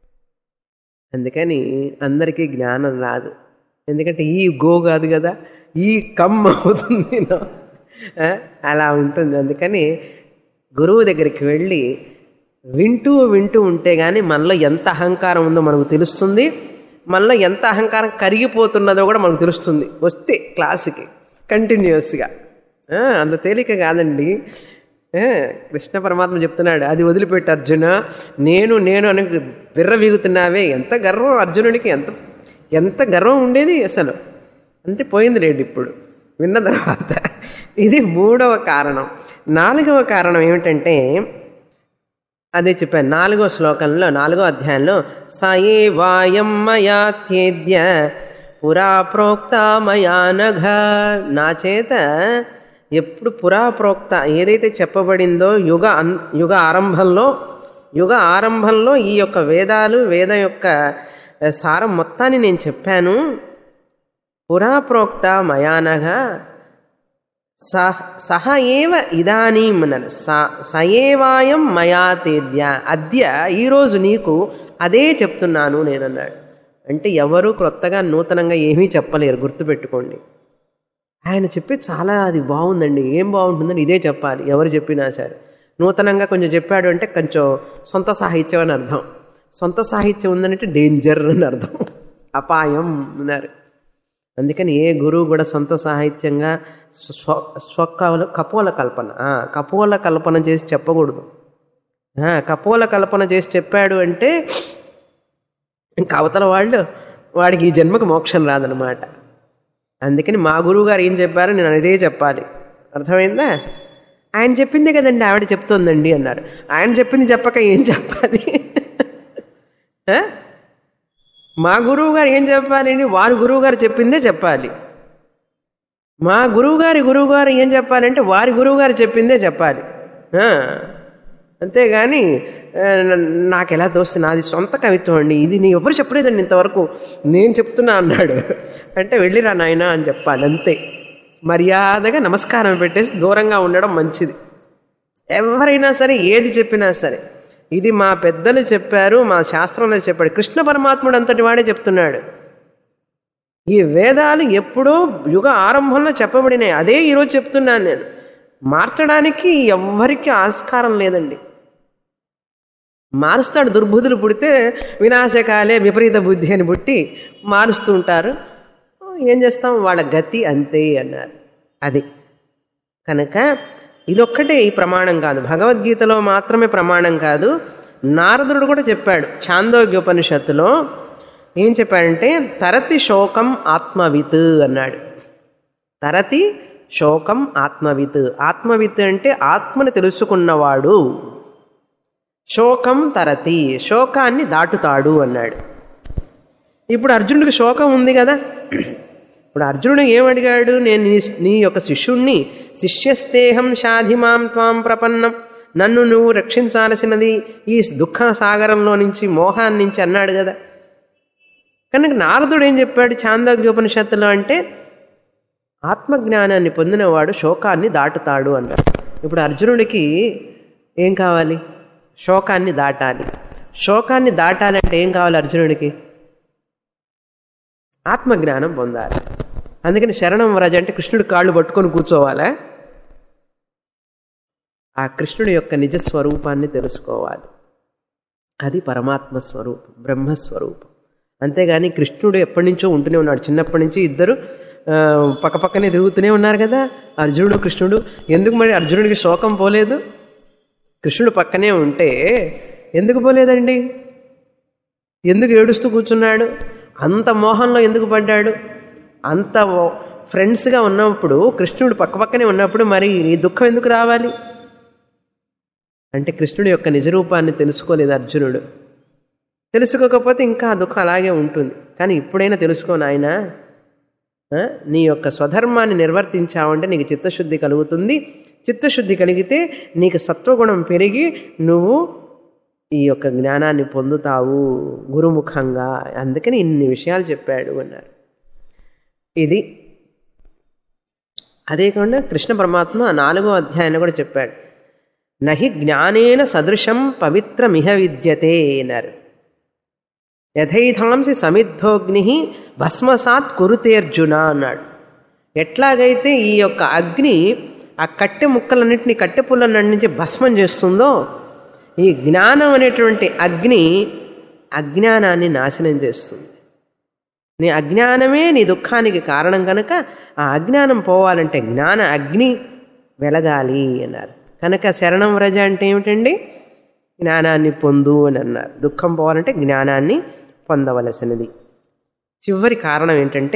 అందుకని అందరికీ జ్ఞానం రాదు ఎందుకంటే ఈ గో కాదు కదా ఈ కమ్ అవుతుంది నా. ఆ, అలా ఉంటుంది అందుకని గురువు దగ్గరికి వెళ్ళి వింటూ వింటూ ఉంటే కానీ మనలో ఎంత అహంకారం ఉందో మనకు తెలుస్తుంది మనలో ఎంత అహంకారం కరిగిపోతున్నదో కూడా మనకు తెలుస్తుంది వస్తే క్లాసుకి కంటిన్యూస్గా అంత తేలిక కాదండి ఆ, కృష్ణ పరమాత్మ చెప్తున్నాడు అది వదిలిపెట్టు అర్జున నేను నేను అని విర్రవీగుతున్నావే ఎంత గర్వం అర్జునుడికి ఎంత ఎంత గర్వం ఉండేది అసలు అంతే పోయింది లేండి ఇప్పుడు విన్న తర్వాత ఇది మూడవ కారణం నాలుగవ కారణం ఏమిటంటే అదే చెప్పాను నాలుగో శ్లోకంలో నాలుగో అధ్యాయంలో సయే వాయం మయా త్యేద్య పురా ప్రోక్త మయా నఘ నా చేత ఎప్పుడు పురా ప్రోక్త ఏదైతే చెప్పబడిందో యుగ అన్ యుగ ఆరంభంలో యుగ ఆరంభంలో ఈ యొక్క వేదాలు వేద యొక్క సారం మొత్తాన్ని నేను చెప్పాను పురా ప్రోక్త మయానగా సహ సహ ఏవ ఇదానీం అన్నాడు స సయేవాయం మయా తేద్య అద్య ఈరోజు నీకు అదే చెప్తున్నాను నేనన్నాడు అంటే ఎవరు క్రొత్తగా నూతనంగా ఏమీ చెప్పలేరు గుర్తుపెట్టుకోండి ఆయన చెప్పి చాలా అది బాగుందండి ఏం బాగుంటుందని ఇదే చెప్పాలి ఎవరు చెప్పినా సరే నూతనంగా కొంచెం చెప్పాడు అంటే కొంచెం సొంత సాహిత్యం అని అర్థం సొంత సాహిత్యం ఉందంటే డేంజర్ అని అర్థం అపాయం అన్నారు అందుకని ఏ గురువు కూడా సొంత సాహిత్యంగా స్వ స్వకల కపోల కల్పన ఆ, కపోల కల్పన చేసి చెప్పకూడదు ఆ, కపోల కల్పన చేసి చెప్పాడు అంటే ఇంకా అవతల వాళ్ళు వాడికి ఈ జన్మకు మోక్షం రాదనమాట అందుకని మా గురువు గారు ఏం చెప్పారో నేను అదే చెప్పాలి అర్థమైందా ఆయన చెప్పిందే కదండి ఆవిడ చెప్తోందండి అన్నారు ఆయన చెప్పింది చెప్పక ఏం చెప్పాలి ఆ? మా గురువు గారు ఏం చెప్పాలండి వారి గురువు గారు చెప్పిందే చెప్పాలి మా గురువు గారి గురువు గారు ఏం చెప్పాలంటే వారి గురువు గారు చెప్పిందే చెప్పాలి ఆ, అంతేగాని ఆ, నాకు ఎలా తోస్తుంది నాది సొంత కవిత్వం అండి ఇది నీ ఎవరు చెప్పలేదండి ఇంతవరకు నేను చెప్తున్నా అన్నాడు అంటే వెళ్ళిరా నాయనా అని చెప్పాలి అంతే మర్యాదగా నమస్కారం పెట్టేసి దూరంగా ఉండడం మంచిది ఎవరైనా సరే ఏది చెప్పినా సరే ఇది మా పెద్దలు చెప్పారు మా శాస్త్రంలో చెప్పాడు కృష్ణ పరమాత్ముడు అంతటి వాడే చెప్తున్నాడు ఈ వేదాలు ఎప్పుడో యుగ ఆరంభంలో చెప్పబడినాయి అదే ఈరోజు చెప్తున్నాను నేను మార్చడానికి ఎవ్వరికి ఆస్కారం లేదండి మారుస్తాడు దుర్బుద్ధులు పుడితే వినాశకాలే విపరీత బుద్ధి అని పుట్టి మారుస్తూ ఉంటారు ఏం చేస్తాం వాళ్ళ గతి అంతే అన్నారు అది కనుక ఇదొక్కటే ఈ ప్రమాణం కాదు భగవద్గీతలో మాత్రమే ప్రమాణం కాదు నారదుడు కూడా చెప్పాడు ఛాందోగ్యోపనిషత్తులో ఏం చెప్పాడంటే తరతి శోకం ఆత్మవిత్ అన్నాడు తరతి శోకం ఆత్మవిత్ ఆత్మవిత్ అంటే ఆత్మని తెలుసుకున్నవాడు శోకం తరతి శోకాన్ని దాటుతాడు అన్నాడు ఇప్పుడు అర్జునుడికి శోకం ఉంది కదా ఇప్పుడు అర్జునుడు ఏమడిగాడు నేను నీ నీ యొక్క శిష్యుణ్ణి శిష్యస్తేహం షాధిమాం త్వాం ప్రపన్నం నన్ను నువ్వు రక్షించాల్సినది ఈ దుఃఖ సాగరంలో నుంచి మోహాన్ని నుంచి అన్నాడు కదా కనుక నారదుడు ఏం చెప్పాడు చాందోగ్యోపనిషత్తులో అంటే ఆత్మజ్ఞానాన్ని పొందినవాడు శోకాన్ని దాటుతాడు అన్నాడు ఇప్పుడు అర్జునుడికి ఏం కావాలి శోకాన్ని దాటాలి శోకాన్ని దాటాలంటే ఏం కావాలి అర్జునుడికి ఆత్మజ్ఞానం పొందాలి అందుకని శరణం వ్రజ అంటే కృష్ణుడి కాళ్ళు పట్టుకొని కూర్చోవాలా ఆ కృష్ణుడి యొక్క నిజ స్వరూపాన్ని తెలుసుకోవాలి అది పరమాత్మ స్వరూపం బ్రహ్మస్వరూపం అంతేగాని కృష్ణుడు ఎప్పటి నుంచో ఉంటూనే ఉన్నాడు చిన్నప్పటి నుంచి ఇద్దరు ఆ, పక్కపక్కనే తిరుగుతూనే ఉన్నారు కదా అర్జునుడు కృష్ణుడు ఎందుకు మరి అర్జునుడికి శోకం పోలేదు కృష్ణుడు పక్కనే ఉంటే ఎందుకు పోలేదండి ఎందుకు ఏడుస్తూ కూర్చున్నాడు అంత మోహంలో ఎందుకు పడ్డాడు అంత ఫ్రెండ్స్గా ఉన్నప్పుడు కృష్ణుడు పక్కపక్కనే ఉన్నప్పుడు మరి ఈ దుఃఖం ఎందుకు రావాలి అంటే కృష్ణుడి యొక్క నిజరూపాన్ని తెలుసుకోలేదు అర్జునుడు తెలుసుకోకపోతే ఇంకా ఆ దుఃఖం అలాగే ఉంటుంది కానీ ఇప్పుడైనా తెలుసుకో నాయన నీ యొక్క స్వధర్మాన్ని నిర్వర్తించావంటే నీకు చిత్తశుద్ధి కలుగుతుంది చిత్తశుద్ధి కలిగితే నీకు సత్వగుణం పెరిగి నువ్వు ఈ యొక్క జ్ఞానాన్ని పొందుతావు గురుముఖంగా అందుకని ఇన్ని విషయాలు చెప్పాడు అన్నారు ఇది అదే కాకుండా కృష్ణ పరమాత్మ నాలుగో అధ్యాయంలో కూడా చెప్పాడు నహి జ్ఞానేన సదృశం పవిత్రమిహ విద్యతే అన్నారు యథైధాంసి సమిద్ధోగ్ని భస్మసాత్ కురుతేర్జున అన్నాడు ఎట్లాగైతే ఈ యొక్క అగ్ని ఆ కట్టె ముక్కలన్నింటినీ కట్టె పుల్లన్నింటి భస్మం చేస్తుందో ఈ జ్ఞానం అనేటువంటి అగ్ని అజ్ఞానాన్ని నాశనం చేస్తుంది నీ అజ్ఞానమే నీ దుఃఖానికి కారణం కనుక ఆ అజ్ఞానం పోవాలంటే జ్ఞాన అగ్ని వెలగాలి అన్నారు కనుక శరణం వ్రజ అంటే ఏమిటండి జ్ఞానాన్ని పొందు అని అన్నారు దుఃఖం పోవాలంటే జ్ఞానాన్ని పొందవలసినది చివరి కారణం ఏంటంటే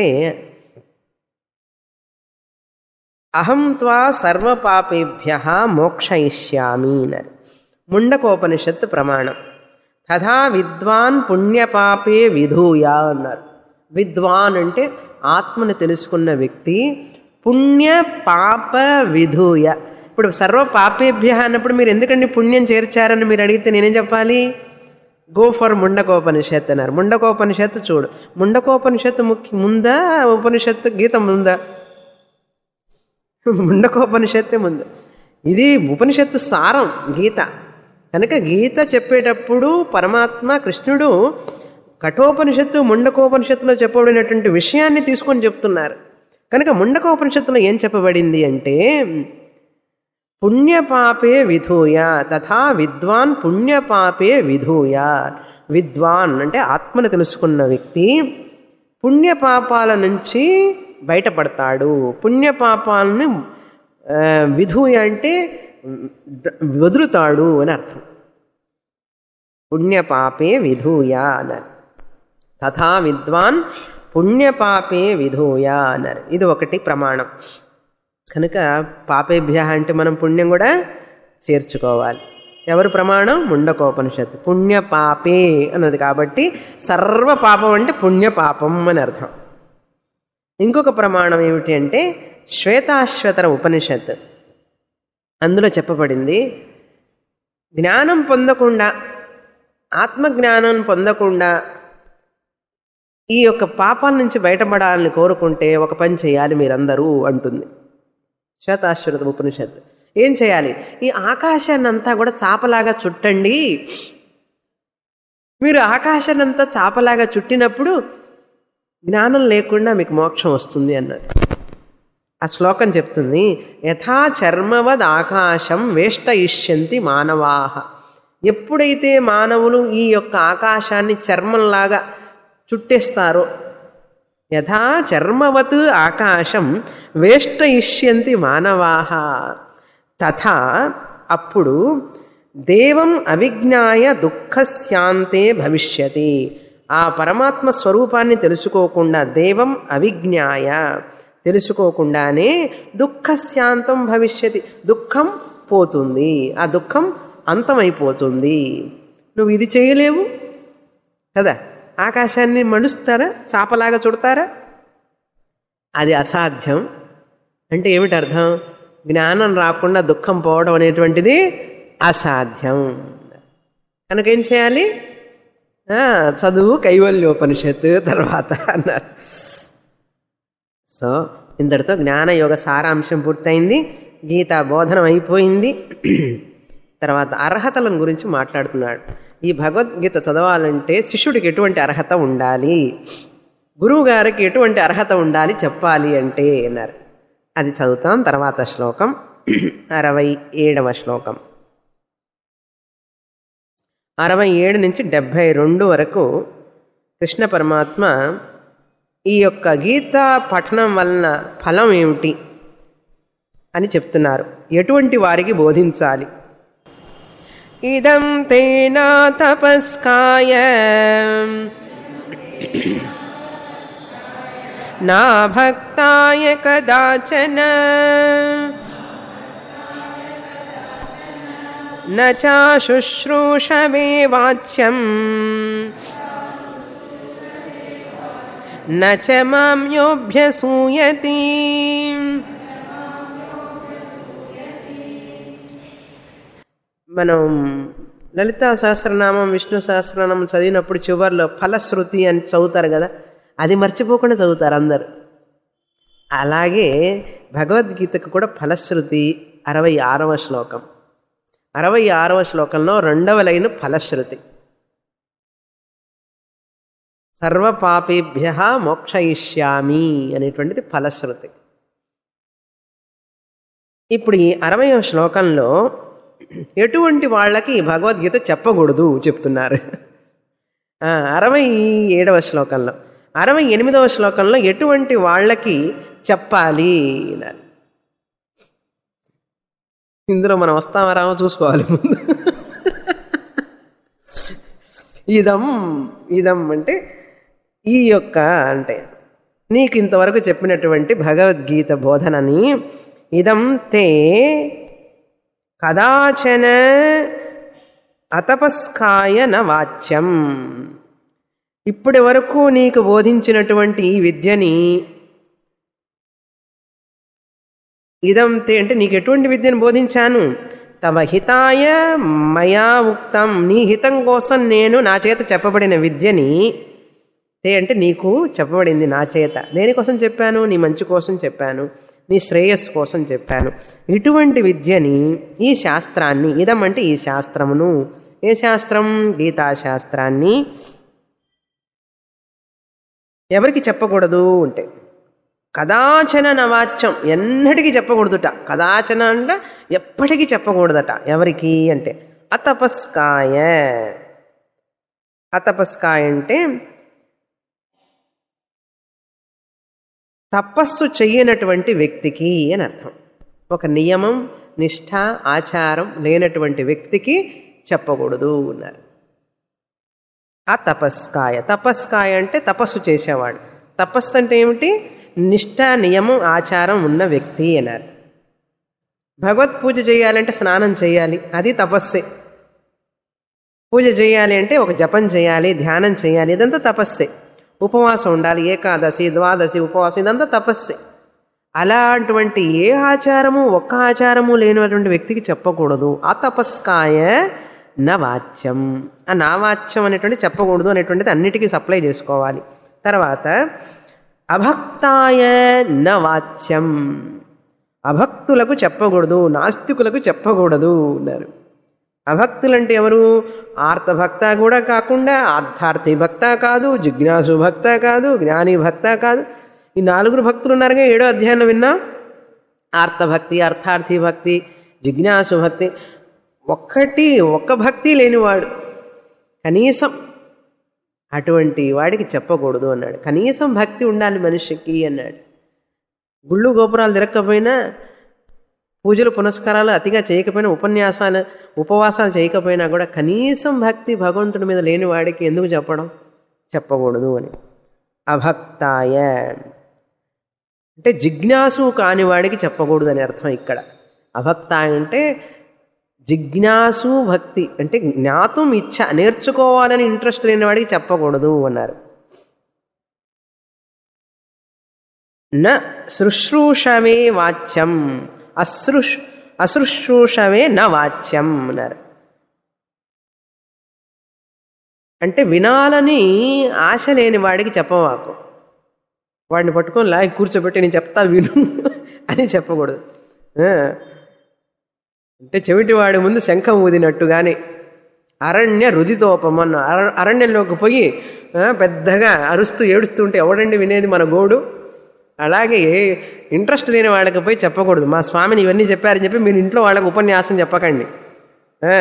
అహం త్వా సర్వపాపేభ్య మోక్షయిష్యామి అన్నారు ముండకోపనిషత్ ప్రమాణం తథా విద్వాన్ పుణ్యపాపే విధూయ అన్నారు విద్వాన్ అంటే ఆత్మను తెలుసుకున్న వ్యక్తి పుణ్య పాప విధూయ ఇప్పుడు సర్వ పాపేభ్య అన్నప్పుడు మీరు ఎందుకండి పుణ్యం చేర్చారని మీరు అడిగితే నేనేం చెప్పాలి గో ఫర్ ముండకోపనిషత్ అన్నారు ముండకోపనిషత్తు చూడు ముండకోపనిషత్తు ముఖ్య ముందా ఉపనిషత్తు గీత ముందా ముండకోపనిషత్తే ముందు ఇది ఉపనిషత్తు సారం గీత కనుక గీత చెప్పేటప్పుడు పరమాత్మ కృష్ణుడు కఠోపనిషత్తు ముండకోపనిషత్తులో చెప్పబడినటువంటి విషయాన్ని తీసుకొని చెప్తున్నారు కనుక ముండకోపనిషత్తులో ఏం చెప్పబడింది అంటే పుణ్యపాపే విధూయ తథా విద్వాన్ పుణ్యపాపే విధూయ విద్వాన్ అంటే ఆత్మను తెలుసుకున్న వ్యక్తి పుణ్యపాపాల నుంచి బయటపడతాడు పుణ్యపాపాలను ఆ, విధూయ అంటే వదులుతాడు అని అర్థం పుణ్యపాపే విధూయ అన్నారు తథా విద్వాన్ పుణ్యపాపే విధూయ అన్నారు ఇది ఒకటి ప్రమాణం కనుక పాపేభ్య అంటే మనం పుణ్యం కూడా చేర్చుకోవాలి ఎవరు ప్రమాణం ముండకోపనిషత్ పుణ్య పాపే అన్నది కాబట్టి సర్వ పాపం అంటే పుణ్య పాపం అని అర్థం ఇంకొక ప్రమాణం ఏమిటి అంటే శ్వేతాశ్వతర ఉపనిషత్ అందులో చెప్పబడింది జ్ఞానం పొందకుండా ఆత్మజ్ఞానం పొందకుండా ఈ యొక్క పాపాల నుంచి బయటపడాలని కోరుకుంటే ఒక పని చేయాలి మీరందరూ అంటుంది శ్వేతాశ్వత ఉపనిషత్తు ఏం చేయాలి ఈ ఆకాశాన్ని అంతా కూడా చాపలాగా చుట్టండి మీరు ఆకాశాన్ని అంతా చాపలాగా చుట్టినప్పుడు జ్ఞానం లేకుండా మీకు మోక్షం వస్తుంది అన్నది ఆ శ్లోకం చెప్తుంది యథా చర్మవద్ ఆకాశం వేష్టయిష్యంతి మానవాహ ఎప్పుడైతే మానవులు ఈ యొక్క ఆకాశాన్ని చర్మంలాగా చుట్టేస్తారో యథా చర్మవత్ ఆకాశం వేష్టయిష్యంతి మానవాహ తథా అప్పుడు దేవం అవిజ్ఞాయ దుఃఖశాంతే భవిష్యతి ఆ పరమాత్మ స్వరూపాన్ని తెలుసుకోకుండా దేవం అవిజ్ఞాయ తెలుసుకోకుండానే దుఃఖశాంతం భవిష్యతి దుఃఖం పోతుంది ఆ దుఃఖం అంతమైపోతుంది నువ్వు ఇది చేయలేవు కదా ఆకాశాన్ని మడుస్తారా చాపలాగా చుడతారా అది అసాధ్యం అంటే ఏమిటి అర్థం జ్ఞానం రాకుండా దుఃఖం పోవడం అనేటువంటిది అసాధ్యం కనుక ఏం చేయాలి ఆ, చదువు కైవల్యోపనిషత్తు తర్వాత అన్నారు సో ఇంతటితో జ్ఞానయోగ సారాంశం పూర్తయింది గీతా బోధనం అయిపోయింది తర్వాత అర్హతలను గురించి మాట్లాడుతున్నాడు ఈ భగవద్గీత చదవాలంటే శిష్యుడికి ఎటువంటి అర్హత ఉండాలి గురువు గారికి ఎటువంటి అర్హత ఉండాలి చెప్పాలి అంటే అన్నారు అది చదువుతాం తర్వాత శ్లోకం అరవై ఏడవ శ్లోకం అరవై ఏడు నుంచి డెబ్భై రెండు వరకు కృష్ణ పరమాత్మ ఈ యొక్క గీతా పఠనం వలన ఫలం ఏమిటి అని చెప్తున్నారు ఎటువంటి వారికి బోధించాలి ఇదం తేనా తపస్కాయ నా భక్తాయ కదాచన न चाशुश्रूषवे वाच्यम् न च मां योऽभ्यसूयति మనం లలితా సహస్రనామం విష్ణు సహస్రనామం చదివినప్పుడు చివరిలో ఫలశ్రుతి అని చదువుతారు కదా అది మర్చిపోకుండా చదువుతారు అందరు అలాగే భగవద్గీతకు కూడా ఫలశ్రుతి అరవై ఆరవ శ్లోకం అరవై ఆరవ శ్లోకంలో రెండవ లైన్ ఫలశ్రుతి సర్వపాపేభ్య మోక్షయిష్యామి అనేటువంటిది ఫలశ్రుతి ఇప్పుడు ఈ అరవయో శ్లోకంలో ఎటువంటి వాళ్ళకి ఈ భగవద్గీత చెప్పకూడదు చెప్తున్నారు ఆ, అరవై ఏడవ శ్లోకంలో అరవై ఎనిమిదవ శ్లోకంలో ఎటువంటి వాళ్ళకి చెప్పాలి అన్నారు ఇందులో మనం వస్తామా రామో చూసుకోవాలి ముందు ఇదం ఇదం అంటే ఈ యొక్క అంటే నీకు ఇంతవరకు చెప్పినటువంటి భగవద్గీత బోధనని ఇదం తే కదాచన అతపస్కాయ న వాచ్యం ఇప్పటి వరకు నీకు బోధించినటువంటి ఈ విద్యని ఇదం తే అంటే నీకు ఎటువంటి విద్యను బోధించాను తవ హితాయ మయా ఉక్తం నీ హితం కోసం నేను నా చేత చెప్పబడిన విద్యని తే అంటే నీకు చెప్పబడింది నా చేత దేనికోసం చెప్పాను నీ మంచి కోసం చెప్పాను నీ శ్రేయస్సు కోసం చెప్పాను ఇటువంటి విద్యని ఈ శాస్త్రాన్ని ఇదం అంటే ఈ శాస్త్రమును ఏ శాస్త్రం గీతాశాస్త్రాన్ని ఎవరికి చెప్పకూడదు అంటే కదాచన నవాచ్యం ఎన్నటికీ చెప్పకూడదుట కదాచన అంటే ఎప్పటికీ చెప్పకూడదట ఎవరికి అంటే అతపస్కాయ అతపస్కాయ అంటే తపస్సు చెయ్యనటువంటి వ్యక్తికి అని అర్థం ఒక నియమం నిష్ఠ ఆచారం లేనటువంటి వ్యక్తికి చెప్పకూడదు అన్నారు ఆ తపస్కాయ తపస్కాయ అంటే తపస్సు చేసేవాడు తపస్సు అంటే ఏమిటి నిష్ఠ నియమం ఆచారం ఉన్న వ్యక్తి అన్నారు భగవత్ పూజ చేయాలంటే స్నానం చేయాలి అది తపస్సే పూజ చేయాలి అంటే ఒక జపం చేయాలి ధ్యానం చేయాలి ఇదంతా తపస్సే ఉపవాసం ఉండాలి ఏకాదశి ద్వాదశి ఉపవాసం ఇదంతా తపస్సే అలాంటి ఏ ఆచారము ఒక్క ఆచారము లేనటువంటి వ్యక్తికి చెప్పకూడదు ఆ తపస్కాయ నా వాచ్యం ఆ నా వాచ్యం అనేటువంటి చెప్పకూడదు అనేటువంటిది అన్నిటికీ సప్లై చేసుకోవాలి తర్వాత అభక్తాయ న వాచ్యం అభక్తులకు చెప్పకూడదు నాస్తికులకు చెప్పకూడదు అన్నారు అభక్తులంటే ఎవరు ఆర్తభక్త కూడా కాకుండా అర్థార్థి భక్త కాదు జిజ్ఞాసు భక్త కాదు జ్ఞాని భక్త కాదు ఈ నాలుగురు భక్తులు ఉన్నారుగా ఏడో అధ్యాయంలో విన్నా ఆర్తభక్తి అర్థార్థి భక్తి జిజ్ఞాసు భక్తి ఒక్కటి ఒక్క భక్తి లేనివాడు కనీసం అటువంటి వాడికి చెప్పకూడదు అన్నాడు కనీసం భక్తి ఉండాలి మనిషికి అన్నాడు గుళ్ళు గోపురాలు తిరగకపోయినా పూజలు పునస్కారాలు అతిగా చేయకపోయినా ఉపన్యాసాలు ఉపవాసాలు చేయకపోయినా కూడా కనీసం భక్తి భగవంతుడి మీద లేని వాడికి ఎందుకు చెప్పడం చెప్పకూడదు అని అభక్తాయ అంటే జిజ్ఞాసు కాని వాడికి చెప్పకూడదు అని అర్థం ఇక్కడ అభక్తాయ అంటే జిజ్ఞాసు భక్తి అంటే జ్ఞాతం ఇచ్చ నేర్చుకోవాలని ఇంట్రెస్ట్ లేని వాడికి చెప్పకూడదు అన్నారు న శుశ్రూషవే వాచ్యం అశృష్ అశుశ్రూషవే న వాచ్యం అన్నారు అంటే వినాలని ఆశ లేని వాడికి చెప్పవాకు వాడిని పట్టుకొని లాగి కూర్చోబెట్టి నేను చెప్తా విను అని చెప్పకూడదు ఆ. అంటే చెవిటి వాడి ముందు శంఖం ఊదినట్టుగానే అరణ్య రుదితోపమన్న అర అరణ్యంలోకి పోయి ఆ, పెద్దగా అరుస్తూ ఏడుస్తూ ఉంటే ఎవడండి వినేది మన గోడు అలాగే ఇంట్రెస్ట్ లేని వాళ్ళకి పోయి చెప్పకూడదు మా స్వామిని ఇవన్నీ చెప్పారని చెప్పి మీరు ఇంట్లో వాళ్ళకి ఉపన్యాసం చెప్పకండి ఆ.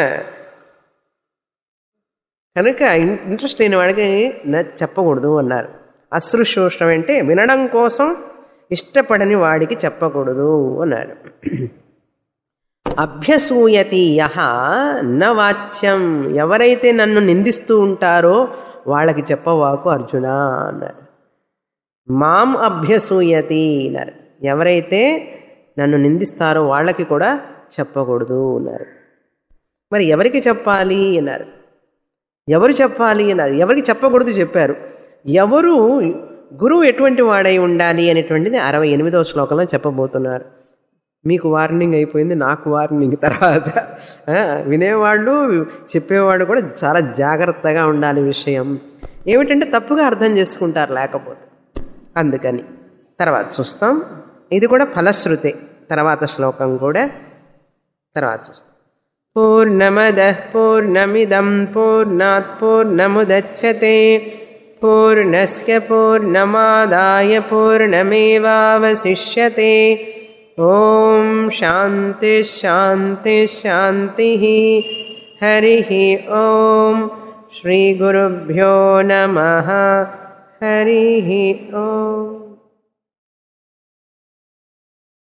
కనుక ఇన్- ఇంట్రెస్ట్ లేని వాడికి న- చెప్పకూడదు అన్నారు అశ్రుశోషం అంటే వినడం కోసం ఇష్టపడని వాడికి చెప్పకూడదు అన్నాడు అభ్యసూయతి యహ న వాచ్యం ఎవరైతే నన్ను నిందిస్తూ ఉంటారో వాళ్ళకి చెప్పవాకు అర్జున అన్నారు మాం అభ్యసూయతి అన్నారు ఎవరైతే నన్ను నిందిస్తారో వాళ్ళకి కూడా చెప్పకూడదు అన్నారు మరి ఎవరికి చెప్పాలి అన్నారు ఎవరు చెప్పాలి అన్నారు ఎవరికి చెప్పకూడదు చెప్పారు ఎవరు గురువు ఎటువంటి వాడై ఉండాలి అనేటువంటిది అరవై ఎనిమిదవ శ్లోకంలో చెప్పబోతున్నారు మీకు వార్నింగ్ అయిపోయింది నాకు వార్నింగ్ తర్వాత ఆ, వినేవాళ్ళు చెప్పేవాడు కూడా చాలా జాగ్రత్తగా ఉండాలి విషయం ఏమిటంటే తప్పుగా అర్థం చేసుకుంటారు లేకపోతే అందుకని తర్వాత చూస్తాం ఇది కూడా ఫలశ్రుతే తర్వాత శ్లోకం కూడా తర్వాత చూస్తాం పూర్ణమద పూర్ణమిదం పూర్ణాత్ పూర్ణముదచ్చతే పూర్ణస్య పూర్ణమాదాయ పూర్ణమేవావశిష్యతే ఓం శాంతి శాంతి శాంతి హరి ఓం శ్రీ గురుభ్యో నమ హరి ఓం